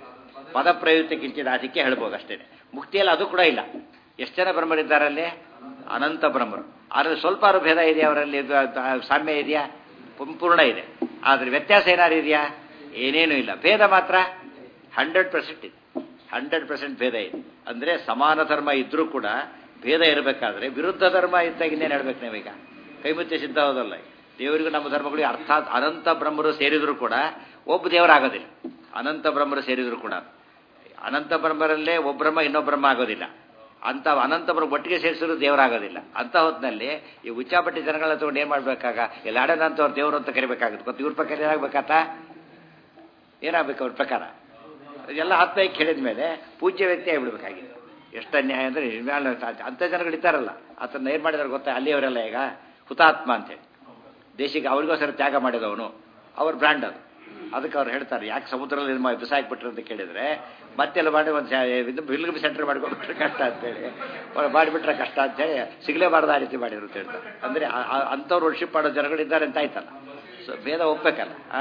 ಪದ ಪ್ರಯುಕ್ತ ಕಿಂಚಿದ ಅದಕ್ಕೆ ಹೇಳ್ಬೋದು ಅಷ್ಟೇ ಮುಕ್ತಿಯಲ್ಲಿ ಅದು ಕೂಡ ಇಲ್ಲ ಎಷ್ಟು ಜನ ಬ್ರಹ್ಮರಿದ್ದಾರೆ ಅಲ್ಲಿ ಅನಂತ ಬ್ರಹ್ಮರು ಆದರೆ ಸ್ವಲ್ಪ ಆದ್ರೂ ಭೇದ ಇದೆಯಾ ಅವರಲ್ಲಿ ಇದು- ಅದು ಸಾಮ್ಯ ಇದೆಯಾ ಸಂಪೂರ್ಣ ಇದೆ ಆದರೆ ವ್ಯತ್ಯಾಸ ಏನಾರು ಇದೆಯಾ ಏನೇನೂ ಇಲ್ಲ ಭೇದ ಮಾತ್ರ ಹಂಡ್ರೆಡ್ ಪರ್ಸೆಂಟ್ ಇದೆ ಹಂಡ್ರೆಡ್ ಪರ್ಸೆಂಟ್ ಭೇದ ಇದೆ ಅಂದರೆ ಸಮಾನ ಧರ್ಮ ಇದ್ರೂ ಕೂಡ ಭೇದ ಇರಬೇಕಾದ್ರೆ ವಿರುದ್ಧ ಧರ್ಮ ಇದ್ದಾಗ ಇನ್ನೇನು ಹೇಳ್ಬೇಕು ನೀವೀಗ ಕೈಮುತ್ತೆ ಸಿದ್ಧ ಹೋದಲ್ಲ ದೇವರಿಗೂ ನಮ್ಮ ಧರ್ಮಗಳಿಗೆ ಅರ್ಥಾತ್ ಅನಂತ ಬ್ರಹ್ಮರು ಸೇರಿದ್ರು ಕೂಡ ಒಬ್ಬ ದೇವರಾಗೋದಿಲ್ಲ ಅನಂತ ಬ್ರಹ್ಮರು ಸೇರಿದ್ರು ಕೂಡ ಅನಂತ ಬ್ರಹ್ಮರಲ್ಲೇ ಒಬ್ಬ ಬ್ರಹ್ಮ ಇನ್ನೊಬ್ಬ ಬ್ರಹ್ಮ ಆಗೋದಿಲ್ಲ ಅಂತ ಅನಂತ ಬ್ರಹ್ಮ ಒಟ್ಟಿಗೆ ಸೇರಿಸಿದ್ರು ದೇವರಾಗೋದಿಲ್ಲ ಅಂತ ಹೊತ್ತಿನಲ್ಲಿ ಈ ಉಚ್ಚಾಪಟ್ಟಿ ಜನಗಳ ತಗೊಂಡು ಏನು ಮಾಡ್ಬೇಕಾಗ ಎಲ್ಲ ಆಡನಂತವ್ರು ದೇವರು ಅಂತ ಕರಿಬೇಕಾಗುತ್ತೆ ಗೊತ್ತು ಇವ್ರ ಪ್ರಕಾರ ಏನಾಗಬೇಕಾತ ಏನಾಗಬೇಕು ಅವ್ರ ಪ್ರಕಾರ ಎಲ್ಲ ಆತ್ಮೀಯಕ್ಕೆ ಹೇಳಿದ ಮೇಲೆ ಪೂಜ್ಯ ವ್ಯಕ್ತಿ ಆಗಿಬಿಡ್ಬೇಕಾಗಿದೆ ಎಷ್ಟು ಅನ್ಯಾಯ ಅಂದರೆ ಇನ್ಮೇಲೆ ಅಂಥ ಜನಗಳಿದ್ದಾರಲ್ಲ ಆತನ ಏನು ಮಾಡಿದಾರೆ ಗೊತ್ತಾ ಅಲ್ಲಿಯವರೆಲ್ಲ ಈಗ ಹುತಾತ್ಮ ಅಂತೇಳಿ ದೇಶಕ್ಕೆ ಅವ್ರಿಗೋಸ್ಕರ ತ್ಯಾಗ ಮಾಡಿದವನು ಅವ್ರ ಬ್ರ್ಯಾಂಡ್ ಅದು ಅದಕ್ಕೆ ಅವ್ರು ಹೇಳ್ತಾರೆ ಯಾಕೆ ಸಮುದ್ರದಲ್ಲಿ ಇದು ಮಾಡಿ ಬಿಸಾಕ್ಬಿಟ್ರು ಅಂತ ಕೇಳಿದ್ರೆ ಮತ್ತೆಲ್ಲ ಮಾಡಿ ಒಂದು ಇದು ಬಿಲ್ಗಮ್ ಸೆಂಟರ್ ಮಾಡ್ಕೊಂಡ್ಬಿಟ್ರೆ ಕಷ್ಟ ಅಂತೇಳಿ ಅವ್ರು ಮಾಡಿಬಿಟ್ರೆ ಕಷ್ಟ ಅಂತೇಳಿ ಸಿಗಲೇಬಾರ್ದು ಆ ರೀತಿ ಮಾಡಿದ್ರು ಅಂತ ಹೇಳ್ತಾರೆ ಅಂದರೆ ಅಂಥವ್ರು ವರ್ಷಿಪ್ ಮಾಡೋ ಜನಗಳಿದ್ದಾರೆ ಅಂತ ಆಯ್ತಲ್ಲ ಸೊ ಭೇದ ಒಪ್ಪಬೇಕಲ್ಲ ಆ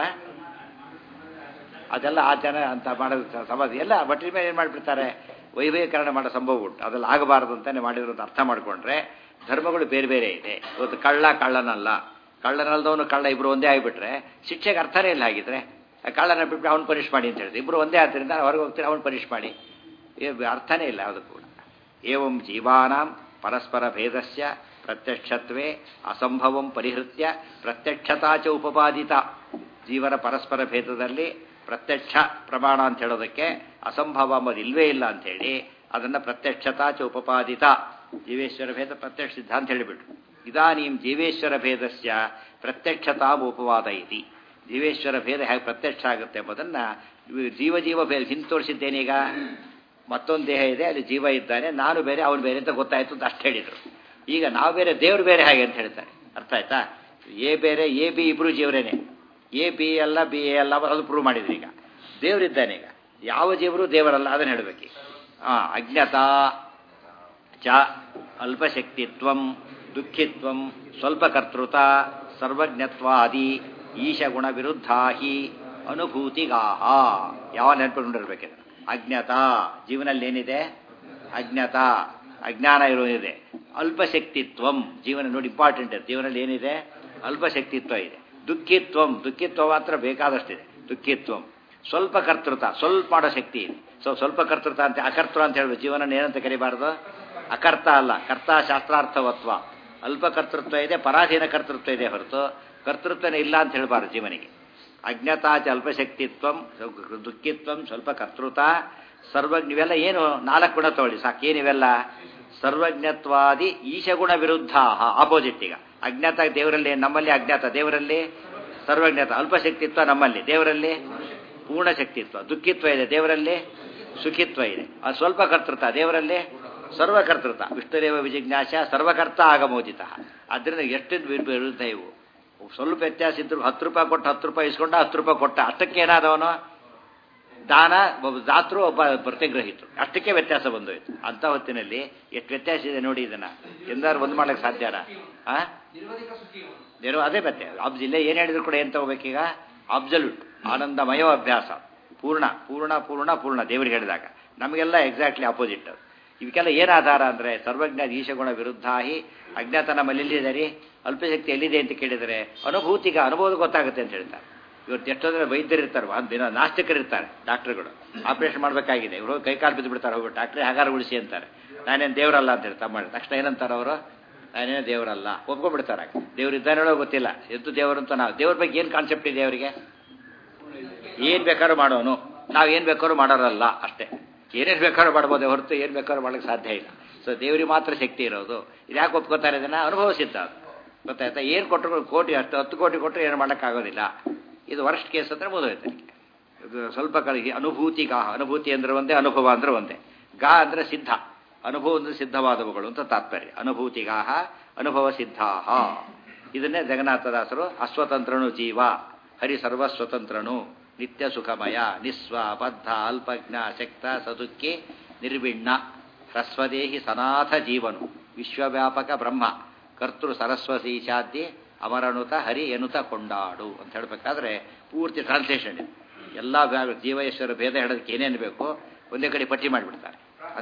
ಅದೆಲ್ಲ ಆ ಜನ ಅಂತ ಮಾಡೋದು ಸಮಾಜ ಎಲ್ಲ ಬಟ್ಟಿ ಮೇಲೆ ಏನು ಮಾಡಿಬಿಡ್ತಾರೆ ವೈಭವೀಕರಣ ಮಾಡೋ ಸಂಭವ ಉಂಟು ಅದೆಲ್ಲ ಆಗಬಾರದು ಅಂತಾನೆ ಮಾಡಿದ್ರು ಅಂತ ಅರ್ಥ ಮಾಡ್ಕೊಂಡ್ರೆ ಧರ್ಮಗಳು ಬೇರೆ ಬೇರೆ ಇದೆ ಇವತ್ತು ಕಳ್ಳ ಕಳ್ಳನಲ್ಲ ಕಳ್ಳನಲ್ದವನು ಕಳ್ಳ ಇಬ್ರು ಒಂದೇ ಆಗಿಬಿಟ್ರೆ ಶಿಕ್ಷೆಗೆ ಅರ್ಥನೇ ಇಲ್ಲ ಹಾಗಿದ್ರೆ ಆ ಕಳ್ಳನ ಬಿಟ್ಟು ಅವ್ನು ಪನಿಷ್ ಮಾಡಿ ಅಂತ ಹೇಳಿದ್ರೆ ಇಬ್ರು ಒಂದೇ ಆದ್ದರಿಂದ ಹೊರಗೆ ಹೋಗ್ತಾರೆ ಅವ್ನು ಪನಿಷ್ ಮಾಡಿ ಏ ಅರ್ಥನೇ ಇಲ್ಲ ಅದು ಕೂಡ ಏವಂ ಜೀವಾನಾಂ ಪರಸ್ಪರ ಭೇದಸ್ಯ ಪ್ರತ್ಯಕ್ಷತ್ವೇ ಅಸಂಭವಂ ಪರಿಹೃತ್ಯ ಪ್ರತ್ಯಕ್ಷತಾ ಚ ಉಪಪಾದಿತ ಜೀವನ ಪರಸ್ಪರ ಭೇದದಲ್ಲಿ ಪ್ರತ್ಯಕ್ಷ ಪ್ರಮಾಣ ಅಂತ ಹೇಳೋದಕ್ಕೆ ಅಸಂಭವ ಅಂಬುದು ಇಲ್ವೇ ಇಲ್ಲ ಅಂಥೇಳಿ ಅದನ್ನು ಪ್ರತ್ಯಕ್ಷತಾ ಚ ಉಪಪಾದಿತ ಜೀವೇಶ್ವರ ಭೇದ ಪ್ರತ್ಯಕ್ಷ ಸಿದ್ಧ ಅಂತ ಹೇಳಿಬಿಟ್ರು ಇದಾನೀಂ ಜೀವೇಶ್ವರ ಭೇದಸ್ಯ ಪ್ರತ್ಯಕ್ಷತಾ ಉಪವಾದ ಇತಿ ಜೀವೇಶ್ವರ ಭೇದ ಹೇಗೆ ಪ್ರತ್ಯಕ್ಷ ಆಗುತ್ತೆ ಎಂಬುದನ್ನು ಜೀವ ಜೀವ ಭೇದ ಹಿಂತೋರಿಸಿದ್ದೇನೀಗ ಮತ್ತೊಂದು ದೇಹ ಇದೆ ಅಲ್ಲಿ ಜೀವ ಇದ್ದಾನೆ ನಾನು ಬೇರೆ ಅವನು ಬೇರೆ ಅಂತ ಗೊತ್ತಾಯ್ತು ಅಂತ ಅಷ್ಟು ಹೇಳಿದರು ಈಗ ನಾವು ಬೇರೆ ದೇವರು ಬೇರೆ ಹಾಗೆ ಅಂತ ಹೇಳ್ತಾರೆ ಅರ್ಥ ಆಯ್ತಾ ಎ ಬೇರೆ ಎ ಬಿ ಇಬ್ರು ಜೀವರೇನೆ ಎ ಬಿ ಅಲ್ಲ ಬಿ ಎ ಅಲ್ಲ ಅದು ಪ್ರೂವ್ ಮಾಡಿದ್ರಿ ಈಗ ದೇವರಿದ್ದಾನೆ ಈಗ ಯಾವ ಜೀವರು ದೇವರಲ್ಲ ಅದನ್ನು ಹೇಳಬೇಕು ಹಾಂ ಅಜ್ಞತಾ ಚ ಅಲ್ಪಶಕ್ತಿತ್ವಂ ದುಃಖಿತ್ವಂ ಸ್ವಲ್ಪ ಕರ್ತೃತ ಸರ್ವಜ್ಞತ್ವಾದಿ ಈಶಗುಣ ವಿರುದ್ಧ ಹಿ ಅನುಭೂತಿಗಾಹ ಯಾವ ನೆನಪಿಕೊಂಡಿರ್ಬೇಕಿದೆ ಅಜ್ಞತಾ ಜೀವನಲ್ಲಿ ಏನಿದೆ ಅಜ್ಞತಾ ಅಜ್ಞಾನ ಇರೋದಿದೆ ಅಲ್ಪಶಕ್ತಿತ್ವಂ ಜೀವನ ನೋಡಿ ಇಂಪಾರ್ಟೆಂಟ್ ಜೀವನದಲ್ಲಿ ಏನಿದೆ ಅಲ್ಪಶಕ್ತಿತ್ವ ಇದೆ ದುಃಖಿತ್ವಂ ದುಃಖಿತ್ವ ಮಾತ್ರ ಬೇಕಾದಷ್ಟಿದೆ ದುಃಖಿತ್ವಂ ಸ್ವಲ್ಪ ಕರ್ತೃತ ಸ್ವಲ್ಪ ಮಾಡೋ ಶಕ್ತಿ ಇದೆ ಸೊ ಸ್ವಲ್ಪ ಕರ್ತೃತ ಅಂತ ಅಕರ್ತೃ ಅಂತ ಹೇಳ್ಬೇಕು ಜೀವನ ಏನಂತ ಕರಿಬಾರ್ದು ಅಕರ್ತ ಅಲ್ಲ ಕರ್ತ ಶಾಸ್ತ್ರಾರ್ಥವತ್ವ ಅಲ್ಪ ಕರ್ತೃತ್ವ ಇದೆ ಪರಾಧೀನ ಕರ್ತೃತ್ವ ಇದೆ ಹೊರತು ಕರ್ತೃತ್ವನೇ ಇಲ್ಲ ಅಂತ ಹೇಳಬಾರ್ದು ಜೀವನಿಗೆ ಅಜ್ಞತಾಚ ಅಲ್ಪಶಕ್ತಿತ್ವಂ ದುಃಖಿತ್ವಂ ಸ್ವಲ್ಪ ಕರ್ತೃತ ಸರ್ವಜ್ಞ ಇವೆಲ್ಲ ಏನು ನಾಲ್ಕು ಗುಣ ತಗೊಳ್ಳಿ ಸಾಕು ಏನಿವೆಲ್ಲ ಸರ್ವಜ್ಞತ್ವಾದಿ ಈಶಗುಣ ವಿರುದ್ಧ ಆಪೋಸಿಟ್ ಈಗ ಅಜ್ಞಾತ ದೇವರಲ್ಲಿ ನಮ್ಮಲ್ಲಿ ಅಜ್ಞಾತ ದೇವರಲ್ಲಿ ಸರ್ವಜ್ಞತ ಅಲ್ಪಶಕ್ತಿತ್ವ ನಮ್ಮಲ್ಲಿ ದೇವರಲ್ಲಿ ಪೂರ್ಣ ಶಕ್ತಿತ್ವ ದುಃಖಿತ್ವ ಇದೆ ದೇವರಲ್ಲಿ ಸುಖಿತ್ವ ಇದೆ ಅದು ಸ್ವಲ್ಪ ಕರ್ತೃತ ದೇವರಲ್ಲಿ ಸರ್ವಕರ್ತೃತ ವಿಷ್ಣುದೇವ ವಿಜಿಜ್ಞಾಸ ಸರ್ವಕರ್ತ ಆಗಮೋದಿತ ಅದರಿಂದ ಎಷ್ಟು ವಿರುದ್ಧ ಇವು ಸ್ವಲ್ಪ ವ್ಯತ್ಯಾಸ ಇದ್ರು ಹತ್ತು ರೂಪಾಯಿ ಕೊಟ್ಟು ಹತ್ತು ರೂಪಾಯಿ ಇಸ್ಕೊಂಡ ಹತ್ತು ರೂಪಾಯಿ ಕೊಟ್ಟ ಅಷ್ಟಕ್ಕೆ ಏನಾದವನು ದಾನ ಒಬ್ಬ ದಾತೃ ಒಬ್ಬ ಪ್ರತಿಗ್ರಹಿತರು ಅಷ್ಟಕ್ಕೆ ವ್ಯತ್ಯಾಸ ಬಂದೋಯ್ತು ಅಂತ ಹೊತ್ತಿನಲ್ಲಿ ಎಷ್ಟು ವ್ಯತ್ಯಾಸ ಇದೆ ನೋಡಿ ಇದನ್ನ ಎಂದಾರು ಒಂದು ಮಾಡ್ಲಿಕ್ಕೆ ಸಾಧ್ಯನಾ ಆ ದೇವರು ಅದೇ ಮತ್ತೆ ಅಬ್ಜ್ ಇಲ್ಲೇ ಏನು ಹೇಳಿದ್ರು ಕೂಡ ಏನು ತಗೋಬೇಕೀಗ ಅಬ್ಸಲ್ಯೂಟ್ ಆನಂದಮಯ ಅಭ್ಯಾಸ ಪೂರ್ಣ ಪೂರ್ಣ ಪೂರ್ಣ ಪೂರ್ಣ ದೇವರಿಗೆ ಹೇಳಿದಾಗ ನಮಗೆಲ್ಲ ಎಕ್ಸಾಕ್ಟ್ಲಿ ಅಪೋಸಿಟ್ ಇವಕ್ಕೆಲ್ಲ ಏನು ಆಧಾರ ಅಂದರೆ ಸರ್ವಜ್ಞ ಈಶಗುಣ ವಿರುದ್ಧಾಹಿ ಅಜ್ಞಾತ ನಮ್ಮಲ್ಲಿ ಎಲ್ಲಿದೆ ರೀ ಅಲ್ಪಶಕ್ತಿ ಎಲ್ಲಿದೆ ಅಂತ ಕೇಳಿದರೆ ಅನುಭೂತಿಗ ಅನುಭವ ಗೊತ್ತಾಗುತ್ತೆ ಅಂತ ಹೇಳ್ತಾರೆ ಇವತ್ತು ಎಷ್ಟೋ ಜನ ವೈದ್ಯರು ಇರ್ತಾರೆ ಒಂದು ದಿನ ನಾಸ್ತಿಕರು ಇರ್ತಾರೆ ಡಾಕ್ಟರ್ಗಳು ಆಪರೇಷನ್ ಮಾಡಬೇಕಾಗಿದೆ ಇವರು ಕೈಕಾಲು ಬಿದ್ದು ಬಿಡ್ತಾರೆ ಹೋಗಿ ಡಾಕ್ಟ್ರೇ ಹಾಗಾರ ಉಳಿಸಿ ಅಂತಾರೆ ನಾನೇನು ದೇವರಲ್ಲ ಅಂತ ಹೇಳ್ತಾ ಮಾಡಿ ತಕ್ಷಣ ಏನಂತಾರೆ ಅವರು ನಾನೇನು ದೇವರಲ್ಲ ಒಪ್ಕೊಂಡ್ಬಿಡ್ತಾರೆ ದೇವ್ರು ಇದ್ದಾನೋ ಗೊತ್ತಿಲ್ಲ ಎದ್ದು ದೇವರು ಅಂತ ನಾವು ದೇವ್ರ ಬಗ್ಗೆ ಏನು ಕಾನ್ಸೆಪ್ಟ್ ಇದೆ ಅವರಿಗೆ ಏನು ಬೇಕಾದ್ರೂ ಮಾಡೋನು ನಾವು ಏನು ಬೇಕಾದ್ರೂ ಮಾಡೋರಲ್ಲ ಅಷ್ಟೇ ಏನೇನು ಬೇಕಾದ್ರೂ ಮಾಡ್ಬೋದು ಹೊರತು ಏನು ಬೇಕಾದ್ರೂ ಮಾಡೋಕ್ಕೆ ಸಾಧ್ಯ ಇಲ್ಲ ಸೊ ದೇವರಿಗೆ ಮಾತ್ರ ಶಕ್ತಿ ಇರೋದು ಇದು ಯಾಕೆ ಒಪ್ಕೋತಾರೆ ಇದನ್ನು ಅನುಭವಿಸಿದ್ದ ಅದು ಗೊತ್ತಾಯ್ತಾ ಏನು ಕೊಟ್ಟರು ಕೋಟಿ ಅಷ್ಟು ಹತ್ತು ಕೋಟಿ ಕೊಟ್ಟರು ಏನು ಮಾಡೋಕ್ಕಾಗೋದಿಲ್ಲ ಇದು ವರ್ಸ್ಟ್ ಕೇಸ್ ಅಂದರೆ ಮುಗಿದೋಯ್ತು ಇದು ಸ್ವಲ್ಪ ಕಳಿಗೆ ಅನುಭೂತಿ ಗಾ ಅನುಭೂತಿ ಅಂದ್ರೆ ಒಂದೇ ಅನುಭವ ಅಂದ್ರೆ ಒಂದೇ ಗಾ ಅಂದರೆ ಸಿದ್ಧ ಅನುಭವ ಅಂದರೆ ಸಿದ್ಧವಾದವುಗಳು ಅಂತ ತಾತ್ಪರ್ಯ ಅನುಭೂತಿಗಾಹ ಅನುಭವ ಸಿದ್ಧಾಹ ಇದನ್ನೇ ಜಗನ್ನಾಥದಾಸರು ಅಸ್ವತಂತ್ರನು ಜೀವ ಹರಿ ಸರ್ವಸ್ವತಂತ್ರನು ನಿತ್ಯ ಸುಖಮಯ ನಿಸ್ವ ಬದ್ಧ ಅಲ್ಪಜ್ಞ ಶಕ್ತ ಸದುಕ್ಕಿ ನಿರ್ವಿಣ್ಣ ಹ್ರಸ್ವದೇಹಿ ಸನಾಥ ಜೀವನು ವಿಶ್ವವ್ಯಾಪಕ ಬ್ರಹ್ಮ ಕರ್ತೃ ಸರಸ್ವತೀಶಾದ್ಯ ಅಮರನುತ ಹರಿ ಎನುತ ಕೊಂಡಾಡು ಅಂತ ಹೇಳಬೇಕಾದ್ರೆ ಪೂರ್ತಿ ಟ್ರಾನ್ಸ್ಲೇಷನ್ ಇದೆ ಎಲ್ಲ ಜೀವೇಶ್ವರ ಭೇದ ಹೇಳೋದಕ್ಕೆ ಏನೇನು ಬೇಕು ಒಂದೇ ಕಡೆ ಪಟ್ಟಿ ಮಾಡಿಬಿಡ್ತಾರೆ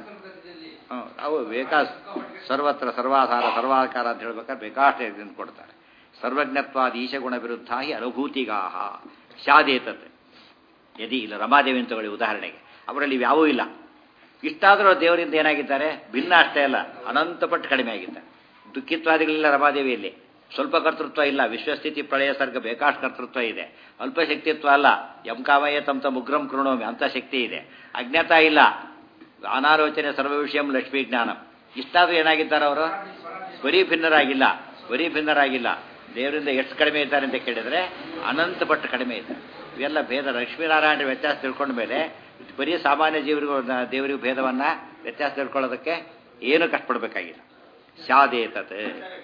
ಅವು ಬೇಕಾ ಸರ್ವತ್ರ ಸರ್ವಾಧಾರ ಸರ್ವಾಕಾರ ಅಂತ ಹೇಳ್ಬೇಕಾದ್ರೆ ಬೇಕಾಷ್ಟೇ ಇದನ್ನು ಕೊಡ್ತಾರೆ ಸರ್ವಜ್ಞತ್ವಾದ ಈಶಗುಣ ವಿರುದ್ಧ ಹಿ ಅನುಭೂತಿಗಾಹ ಶಾದೇತತ್ ಯದಿ ಇಲ್ಲ ರಮಾದೇವಿ ಅಂತ ತಗೊಳ್ಳಿ ಉದಾಹರಣೆಗೆ ಅವರಲ್ಲಿ ಯಾವೂ ಇಲ್ಲ ಇಷ್ಟಾದರೂ ದೇವರಿಂದ ಏನಾಗಿದ್ದಾರೆ ಭಿನ್ನ ಅಷ್ಟೇ ಅಲ್ಲ ಅನಂತಪಟ್ಟು ಕಡಿಮೆ ಆಗಿದ್ದಾರೆ ದುಃಖಿತ್ವಾದಿಗಳಿಲ್ಲ ರಮಾದೇವಿಯಲ್ಲಿ ಸ್ವಲ್ಪ ಕರ್ತೃತ್ವ ಇಲ್ಲ ವಿಶ್ವಸ್ಥಿತಿ ಪ್ರಳಯ ಸರ್ಗ ಬೇಕಾಷ್ಟು ಕರ್ತೃತ್ವ ಇದೆ ಅಲ್ಪ ಶಕ್ತಿತ್ವ ಅಲ್ಲ ಎಂ ಕಾಮಯ್ಯ ತಮ್ಮ ಮುಗ್ರಂ ಕೃಣೋಮಿ ಅಂತ ಶಕ್ತಿ ಇದೆ ಅಜ್ಞಾತ ಇಲ್ಲ ಅನಾಲೋಚನೆ ಸರ್ವ ವಿಷಯಂ ಲಕ್ಷ್ಮೀ ಜ್ಞಾನಂ ಇಷ್ಟಾದ್ರೂ ಏನಾಗಿದ್ದಾರೆ ಅವರು ಬರೀ ಭಿನ್ನರಾಗಿಲ್ಲ ಬರೀ ಭಿನ್ನರಾಗಿಲ್ಲ ದೇವರಿಂದ ಎಷ್ಟು ಕಡಿಮೆ ಇದ್ದಾರೆ ಅಂತ ಕೇಳಿದ್ರೆ ಅನಂತ ಪಟ್ಟು ಕಡಿಮೆ ಇದೆ ಇವೆಲ್ಲ ಭೇದ ಲಕ್ಷ್ಮೀನಾರಾಯಣ ವ್ಯತ್ಯಾಸ ತಿಳ್ಕೊಂಡ ಮೇಲೆ ಬರೀ ಸಾಮಾನ್ಯ ಜೀವರಿಗೂ ದೇವರಿಗೂ ಭೇದವನ್ನ ವ್ಯತ್ಯಾಸ ತಿಳ್ಕೊಳ್ಳೋದಕ್ಕೆ ಏನು ಕಷ್ಟಪಡಬೇಕಾಗಿಲ್ಲ ಶಾದೇತತ್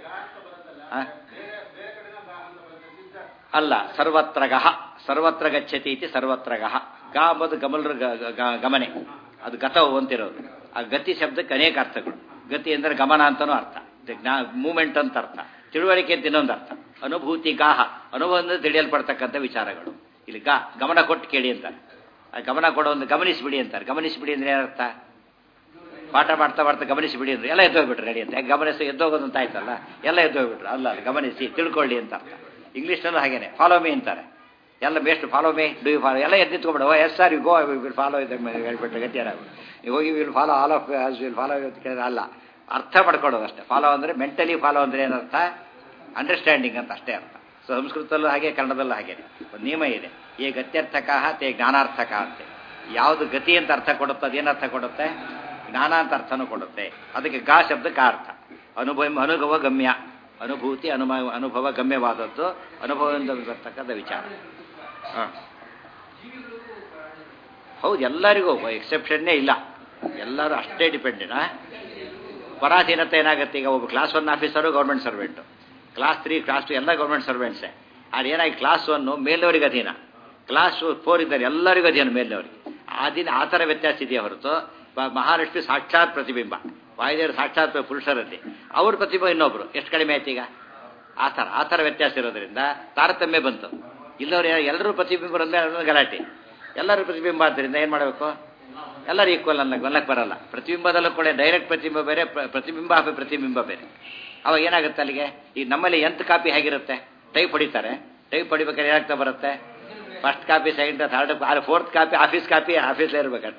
ಅಲ್ಲ ಸರ್ವತ್ರಗಃ ಸರ್ವತ್ರ ಗಚ್ಚತಿ ಇತಿ ಸರ್ವತ್ರಗಃ ಗ ಅಂಬುದು ಗಮಲ್ರ ಗಮನೆ ಅದು ಗತವು ಅಂತಿರೋದು ಆ ಗತಿ ಶಬ್ದಕ್ಕೆ ಅನೇಕ ಅರ್ಥಗಳು ಗತಿ ಅಂದರೆ ಗಮನ ಅಂತನೂ ಅರ್ಥ ಮೂಮೆಂಟ್ ಅಂತ ಅರ್ಥ ತಿಳುವಳಿಕೆ ಅಂತ ಇನ್ನೊಂದು ಅರ್ಥ ಅನುಭೂತಿ ಗಾಹ ಅನುಭವದಿಂದ ತಿಳಿಯಲ್ಪಡ್ತಕ್ಕಂಥ ವಿಚಾರಗಳು ಇಲ್ಲಿ ಗಾ ಗಮನ ಕೊಟ್ಟು ಕೇಳಿ ಅಂತಾರೆ ಆ ಗಮನ ಕೊಡೋ ಒಂದು ಗಮನಿಸಿಬಿಡಿ ಅಂತಾರೆ ಗಮನಿಸಿಬಿಡಿ ಅಂದ್ರೆ ಏನರ್ಥ ಪಾಠ ಮಾಡ್ತಾ ಮಾಡ್ತಾ ಗಮನಿಸಿಬಿಡಿ ಅಂದ್ರೆ ಎಲ್ಲ ಎದ್ದೋಗ್ಬಿಟ್ರೆ ರೆಡಿ ಅಂತ ಗಮನಿಸಿ ಎದ್ದೋಗೋದು ಅಂತ ಆಯ್ತಲ್ಲ ಎಲ್ಲ ಎದ್ದೋಗ್ಬಿಟ್ರು ಅಲ್ಲ ಅಲ್ಲ ಗಮನಿಸಿ ತಿಳ್ಕೊಳ್ಳಿ ಅಂತ ಅರ್ಥ ಇಂಗ್ಲೀಷ್ನಲ್ಲೂ ಹಾಗೇನೆ ಫಾಲೋ ಮೀ ಅಂತಾರೆ ಎಲ್ಲ best follow me do you follow ಎಲ್ಲ ಎದ್ದಿತ್ಕೊಬಿಡು oh yes sir you go will follow ಇದೆ ಹೇಳ್ಬಿಟ್ರೆ ಗತಿ ನೀವು ಹೋಗಿ will follow all of will follow ಅಂತ ಕೇಳಿದ್ರೆ ಅಲ್ಲ ಅರ್ಥ ಮಾಡ್ಕೊಳ್ಳೋದು ಅಷ್ಟೇ ಫಾಲೋ ಅಂದರೆ ಮೆಂಟಲಿ ಫಾಲೋ ಅಂದರೆ ಏನರ್ಥ ಅಂಡರ್ಸ್ಟ್ಯಾಂಡಿಂಗ್ ಅಂತ ಅಷ್ಟೇ ಅರ್ಥ ಸೊ ಸಂಸ್ಕೃತದಲ್ಲೂ ಹಾಗೆ ಕನ್ನಡದಲ್ಲೂ ಹಾಗೆ ಒಂದು ನಿಯಮ ಇದೆ ಈ ಗತ್ಯರ್ಥಕ ತೇ ಜ್ಞಾನಾರ್ಥಕ ಅಂತೆ ಯಾವುದು ಗತಿ ಅಂತ ಅರ್ಥ ಕೊಡುತ್ತೆ ಅದೇನು ಅರ್ಥ ಕೊಡುತ್ತೆ ಜ್ಞಾನ ಅಂತ ಅರ್ಥನೂ ಕೊಡುತ್ತೆ ಅದಕ್ಕೆ ಗಾ ಶಬ್ದಕ್ಕೆ ಅರ್ಥ ಅನುಭವ ಅನುಭವ ಗಮ್ಯ ಅನುಭೂತಿ ಅನುಭವ ಅನುಭವ ಗಮ್ಯವಾದದ್ದು ಅನುಭವದಿಂದ ಬರ್ತಕ್ಕಂಥ ವಿಚಾರ ಹಾಂ ಹೌದು ಎಲ್ಲರಿಗೂ ಎಕ್ಸೆಪ್ಷನ್ನೇ ಇಲ್ಲ ಎಲ್ಲರೂ ಅಷ್ಟೇ ಡಿಪೆಂಡಿನಾ ಪರಾಧೀನತೆ ಏನಾಗುತ್ತೆ ಈಗ ಒಬ್ಬ class one officer government servant class three class two ಎಲ್ಲ ಗೌರ್ಮೆಂಟ್ ಸರ್ವೆಂಟ್ಸೇ ಅದು ಏನಾಗಿ ಕ್ಲಾಸ್ ಒನ್ನು ಮೇಲ್ನವರಿಗೆ ಅಧೀನ ಕ್ಲಾಸ್ ಫೋರ್ ಇದ್ದಾರೆ ಎಲ್ಲರಿಗೂ ಅಧೀನ ಮೇಲ್ನವರಿಗೆ ಆ ದಿನ ಆ ಥರ ವ್ಯತ್ಯಾಸ ಇದೆಯಾ ಹೊರತು ಮಹಾಲಕ್ಷ್ಮಿ ಸಾಕ್ಷಾತ್ ಪ್ರತಿಬಿಂಬ ವಾಯುದೇವರು ಸಾಕ್ಷಾತ್ ಪುರುಷರಲ್ಲಿ ಅವ್ರ ಪ್ರತಿಬಿಂಬ ಇನ್ನೊಬ್ರು ಎಷ್ಟು ಕಡಿಮೆ ಆಯ್ತು ಈಗ ಆ ಥರ ಆ ಥರ ವ್ಯತ್ಯಾಸ ಇರೋದ್ರಿಂದ ತಾರತಮ್ಯ ಬಂತು ಇಲ್ಲವ್ರು ಎಲ್ಲರೂ ಪ್ರತಿಬಿಂಬ ಅಂದ್ರೆ ಗಲಾಟೆ ಎಲ್ಲರೂ ಪ್ರತಿಬಿಂಬ ಆದ್ದರಿಂದ ಏನು ಮಾಡಬೇಕು ಎಲ್ಲರೂ ಈಕ್ವಲ್ ಅನ್ನಕ್ಕೆ ಅನ್ನಕ್ಕೆ ಬರಲ್ಲ ಪ್ರತಿಬಿಂಬದಲ್ಲೂ ಕೂಡ ಡೈರೆಕ್ಟ್ ಪ್ರತಿಬಿಂಬ ಬೇರೆ ಪ್ರತಿಬಿಂಬ ಹಾಕಿ ಪ್ರತಿಬಿಂಬ ಬೇರೆ ಅವಾಗ ಏನಾಗುತ್ತೆ ಅಲ್ಲಿಗೆ ಈಗ ನಮ್ಮಲ್ಲಿ ಎಂತ ಕಾಪಿ ಹೇಗಿರುತ್ತೆ ಟೈಪ್ ಹೊಡಿತಾರೆ ಟೈಪ್ ಹೊಡಿಬೇಕಾದ್ರೆ ಏನಾಗ್ತಾ ಬರುತ್ತೆ first copy second third fourth copy office copy ಆಫೀಸಲ್ಲೇ ಇರಬೇಕು ಅಷ್ಟೇ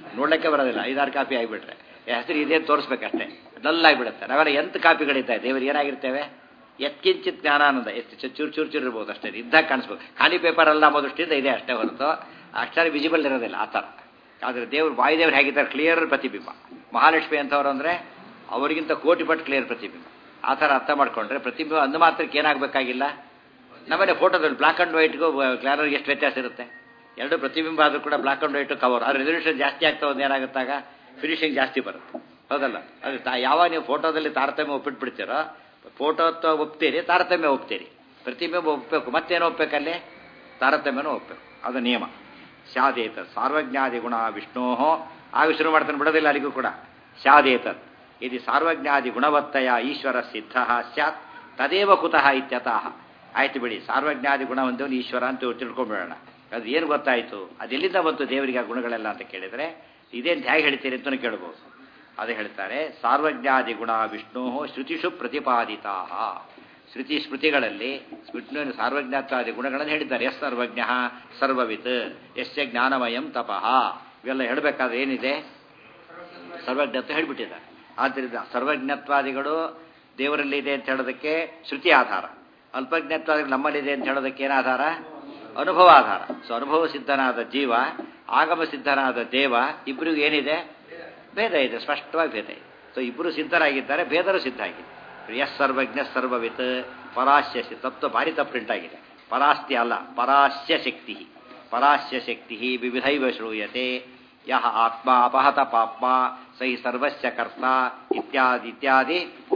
ನೋಡ್ಲಿಕ್ಕೆ ಬರೋದಿಲ್ಲ ಐದಾರು ಕಾಪಿ ಆಗಿಬಿಟ್ರೆ ಹೆಸರು ಇದೇ ತೋರಿಸ್ಬೇಕಷ್ಟೇ ಡಲ್ ಆಗಿಬಿಡುತ್ತೆ ನಾವೆಲ್ಲ ಎಂತ ಕಾಪಿಗಳಿದ್ದಾವೆ ದೇವರು ಏನಾಗಿರ್ತೇವೆ ಎತ್ಕಿಂಚಿತ್ ಜ್ಞಾನಾನಂದ ಎಷ್ಟು ಚೂರು ಚೂರು ಚೂರು ಚೂರು ಇರ್ಬೋದು ಅಷ್ಟೇ ಇದ್ದಾಗ ಕಾಣಿಸ್ಬೇಕು ಖಾಲಿ ಪೇಪರ್ ಅಲ್ಲ ಅನ್ನೋ ದೃಷ್ಟಿಯಿಂದ ಇದೆ ಅಷ್ಟೇ ಹೊರತು ಅಕ್ಷರ ವಿಸಿಬಲ್ ಇರೋದಿಲ್ಲ ಆ ಥರ ಆದರೆ ದೇವ್ರು ವಾಯುದೇವ್ರು ಹೇಗಿದ್ದಾರೆ ಕ್ಲಿಯರ್ ಪ್ರತಿಬಿಂಬ ಮಹಾಲಕ್ಷ್ಮಿ ಅಂತವ್ರು ಅಂದರೆ ಅವರಿಗಿಂತ ಕೋಟಿ ಪಟ್ಟು ಕ್ಲಿಯರ್ ಪ್ರತಿಬಿಂಬ ಆ ಥರ ಅರ್ಥ ಮಾಡ್ಕೊಂಡ್ರೆ ಪ್ರತಿಬಿಂಬ ಅಂದು ಮಾತ್ರಕ್ಕೆ ಏನಾಗಬೇಕಾಗಿಲ್ಲ ನಮ್ಮನೆ ಫೋಟೋದಲ್ಲಿ ಬ್ಲಾಕ್ ಆ್ಯಂಡ್ ವೈಟ್ಗೂ ಕ್ಲಾರರ್ಗೆ ಎಷ್ಟು ವ್ಯತ್ಯಾಸ ಇರುತ್ತೆ ಎರಡು ಪ್ರತಿಬಿಂಬ ಆದರೂ ಕೂಡ ಬ್ಲಾಕ್ ಆ್ಯಂಡ್ ವೈಟ್ ಕವರ್ ಆ ರೆಸಲ್ಯೂಷನ್ ಜಾಸ್ತಿ ಆಗ್ತಾ ಹೋದ್ರೆ ಏನಾಗುತ್ತಾಗ ಫಿನಿಶಿಂಗ್ ಜಾಸ್ತಿ ಬರುತ್ತೆ ಹೌದಲ್ಲ ಅದು ತಾ ಯಾವಾಗ ನೀವು ಫೋಟೋದಲ್ಲಿ ತಾರತಮ್ಯ ಒಪ್ಪಿಟ್ಬಿಡ್ತೀರೋ ಫೋಟೋ ಒಪ್ತೀರಿ ತಾರತಮ್ಯ ಒಪ್ತೀರಿ ಪ್ರತಿಬಿಂಬ ಒಪ್ಪಬೇಕು ಮತ್ತೇನು ಒಪ್ಬೇಕಲ್ಲಿ ತಾರತಮ್ಯನೂ ಒಪ್ಪಬೇಕು ಅದು ನಿಯಮ ಸ್ಯಾದೇತ ಸಾರ್ವಜ್ಞಾದಿ ಗುಣ ವಿಷ್ಣೋ ಆಗ ಶುರು ಮಾಡ್ತಾನೆ ಬಿಡೋದಿಲ್ಲ ಅಲ್ಲಿಗೂ ಕೂಡ ಸ್ಯಾದೇತತ್ ಇದು ಸಾರ್ವಜ್ಞಾದಿ ಗುಣವತ್ತಯ ಈಶ್ವರ ಸಿದ್ಧ ಸ್ಯಾತ್ ತದೇವ ಕುತಃ ಇತ್ಯತಃ ಆಯ್ತು ಬಿಡಿ ಸಾರ್ವಜ್ಞಾದಿ ಗುಣ ಹೊಂದವನು ಈಶ್ವರ ಅಂತ ತಿಳ್ಕೊಂಡ್ಬಿಡೋಣ ಅದು ಏನು ಗೊತ್ತಾಯಿತು ಅದೆಲ್ಲಿಂದ ಬಂತು ದೇವರಿಗೆ ಆ ಗುಣಗಳೆಲ್ಲ ಅಂತ ಕೇಳಿದರೆ ಇದೇನು ಹೇಗೆ ಹೇಳ್ತೀರಿ ಅಂತಲೂ ಕೇಳ್ಬೋದು ಅದು ಹೇಳ್ತಾರೆ ಸಾರ್ವಜ್ಞಾದಿ ಗುಣ ವಿಷ್ಣು ಶ್ರುತಿಷು ಪ್ರತಿಪಾದಿತಾ ಶ್ರುತಿ ಸ್ಮೃತಿಗಳಲ್ಲಿ ವಿಷ್ಣುವಿನ ಸಾರ್ವಜ್ಞಾತ್ವಾದಿ ಗುಣಗಳನ್ನು ಹೇಳಿದ್ದಾರೆ ಎಸ್ ಸರ್ವಜ್ಞ ಸರ್ವವಿತ್ ಯಶ್ಯ ಜ್ಞಾನಮಯಂ ತಪಃ ಇವೆಲ್ಲ ಹೇಳಬೇಕಾದ್ರೆ ಏನಿದೆ ಸರ್ವಜ್ಞತ್ವ ಹೇಳಿಬಿಟ್ಟಿದ್ದಾರೆ ಆದ್ದರಿಂದ ಸರ್ವಜ್ಞತ್ವಾದಿಗಳು ದೇವರಲ್ಲಿದೆ ಅಂತ ಹೇಳೋದಕ್ಕೆ ಶ್ರುತಿ ಆಧಾರ ಅಲ್ಪಜ್ಞತ್ವಾದಿಗಳು ನಮ್ಮಲ್ಲಿದೆ ಅಂತ ಹೇಳೋದಕ್ಕೆ ಏನು ಆಧಾರ ಅನುಭವ ಆಧಾರ ಸೊ ಅನುಭವ ಸಿದ್ಧನಾದ ಜೀವ ಆಗಮ ಸಿದ್ಧನಾದ ದೇವ ಇಬ್ಬರಿಗೂ ಏನಿದೆ ಭೇದ ಇದೆ ಸ್ಪಷ್ಟವಾಗಿ ಭೇದ ಇದೆ ಸೊ ಇಬ್ಬರು ಸಿದ್ಧರಾಗಿದ್ದಾರೆ ಭೇದರು ಸಿದ್ಧ ಆಗಿದೆ ಎಸ್ ಸರ್ವಜ್ಞ ಸರ್ವವಿತ್ ಪರಾಸ್ಯ ತತ್ವ ಭಾರಿ ತಪ್ಪುಂಟಾಗಿದೆ ಆಗಿದೆ ಪರಾಸ್ತಿ ಅಲ್ಲ ಪರಾಸ್ಯ ಶಕ್ತಿ ಪರಾಸ್ಯ ಶಕ್ತಿ ವಿವಿಧೈವ ಶ್ರೂಯತೆ ಯಹ ಆತ್ಮ ಅಪಹತ ಪಾಪ್ಮ ಸೈ ಸರ್ವಸ್ಯ ಕರ್ತ ಇತ್ಯಾದಿ ಇತ್ಯಾದಿ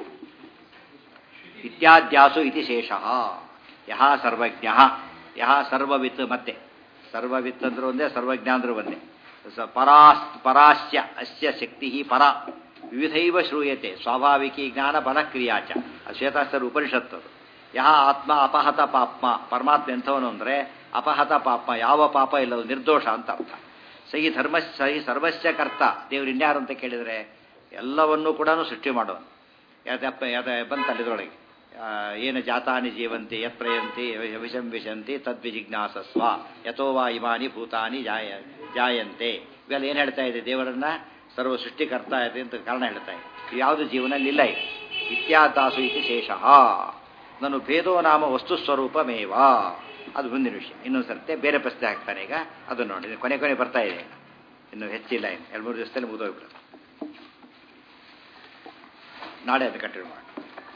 ಇತ್ಯಾದ್ಯಾಸು ಇತಿ ಶೇಷ ಯಹ ಸರ್ವಜ್ಞ ಯಹ ಸರ್ವವಿತ್ ಮತ್ತೆ ಸರ್ವವಿತ್ ಅಂದ್ರೂ ಒಂದೇ ಸರ್ವಜ್ಞ ಅಂದ್ರೂ ಒಂದೇ ಪರಾಸ್ ಪರಾಸ್ಯ ಅಸ್ಯ ಶಕ್ತಿ ಪರ ವಿವಿಧೈವ ಶ್ರೂಯತೆ ಸ್ವಾಭಾವಿಕಿ ಜ್ಞಾನ ಬಲಕ್ರಿಯಾಚ ಶ್ವೇತಾಸ್ತರ ಉಪನಿಷತ್ತದು ಯಹ ಆತ್ಮ ಅಪಹತ ಪಾಪ್ಮ ಪರಮಾತ್ಮ ಎಂಥವನು ಅಂದರೆ ಅಪಹತ ಪಾಪ್ಮ ಯಾವ ಪಾಪ ಇಲ್ಲದು ನಿರ್ದೋಷ ಅಂತ ಅರ್ಥ ಸಹಿ ಧರ್ಮ ಸಹಿ ಸರ್ವಸ್ಯ ಕರ್ತ ದೇವ್ರು ಇನ್ಯಾರು ಅಂತ ಕೇಳಿದರೆ ಎಲ್ಲವನ್ನೂ ಕೂಡ ಸೃಷ್ಟಿ ಮಾಡೋನು ಯಾದಪ್ಪ ಯಾದ ಬಂತಲ್ಲ ಇದರೊಳಗೆ ಏನು ಜಾತಾನಿ ಜೀವಂತಿ ಯತ್ ಪ್ರಯಂತಿ ವಿಷಂ ವಿಶಂತಿ ತದ್ವಿಜಿಜ್ಞಾಸಸ್ವ ಯಥೋ ವಾ ಇಮಾನಿ ಭೂತಾನಿ ಜಾಯ ಜಾಯಂತೆ ಇವೆಲ್ಲ ಏನು ಹೇಳ್ತಾ ಇದೆ ದೇವರನ್ನ ಸರ್ವ ಸೃಷ್ಟಿಕರ್ತ ಇದೆ ಅಂತ ಕಾರಣ ಹೇಳ್ತಾ ಇದೆ ಯಾವುದು ಜೀವನದಲ್ಲಿ ಇಲ್ಲ ಇದೆ ಇತ್ಯಾತಾಸು ಇತಿ ಶೇಷ ನಾನು ಭೇದೋ ನಾಮ ವಸ್ತು ಸ್ವರೂಪಮೇವ ಅದು ಮುಂದಿನ ವಿಷಯ ಇನ್ನೊಂದು ಸರ್ತೆ ಬೇರೆ ಪ್ರಶ್ನೆ ಹಾಕ್ತಾನೆ ಈಗ ಅದನ್ನು ನೋಡಿ ಕೊನೆ ಕೊನೆ ಬರ್ತಾ ಇದೆ ಇನ್ನು ಹೆಚ್ಚಿಲ್ಲ ಇನ್ನು ಎರಡು ಮೂರು ದಿವಸದಲ್ಲಿ ಮುಗಿದೋಗ್ಬಿಡುತ್ತೆ ನಾಳೆ ಅದು ಕಂಟಿನ್ಯೂ ಮಾಡಿ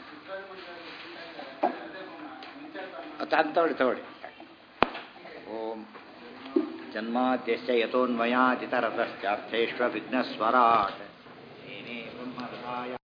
ತಗೊಳ್ಳಿ ತಗೊಳ್ಳಿ ಓಂ ಜನ್ಮಾದ್ಯಶ್ಚ ಯಥೋನ್ಮಯಾಜಿತರತಶ್ಚಾರ್ಥೇಶ್ವ ವಿಘ್ನಸ್ವರಾಟ್ ಏನೇ ಬ್ರಹ್ಮರಾಯ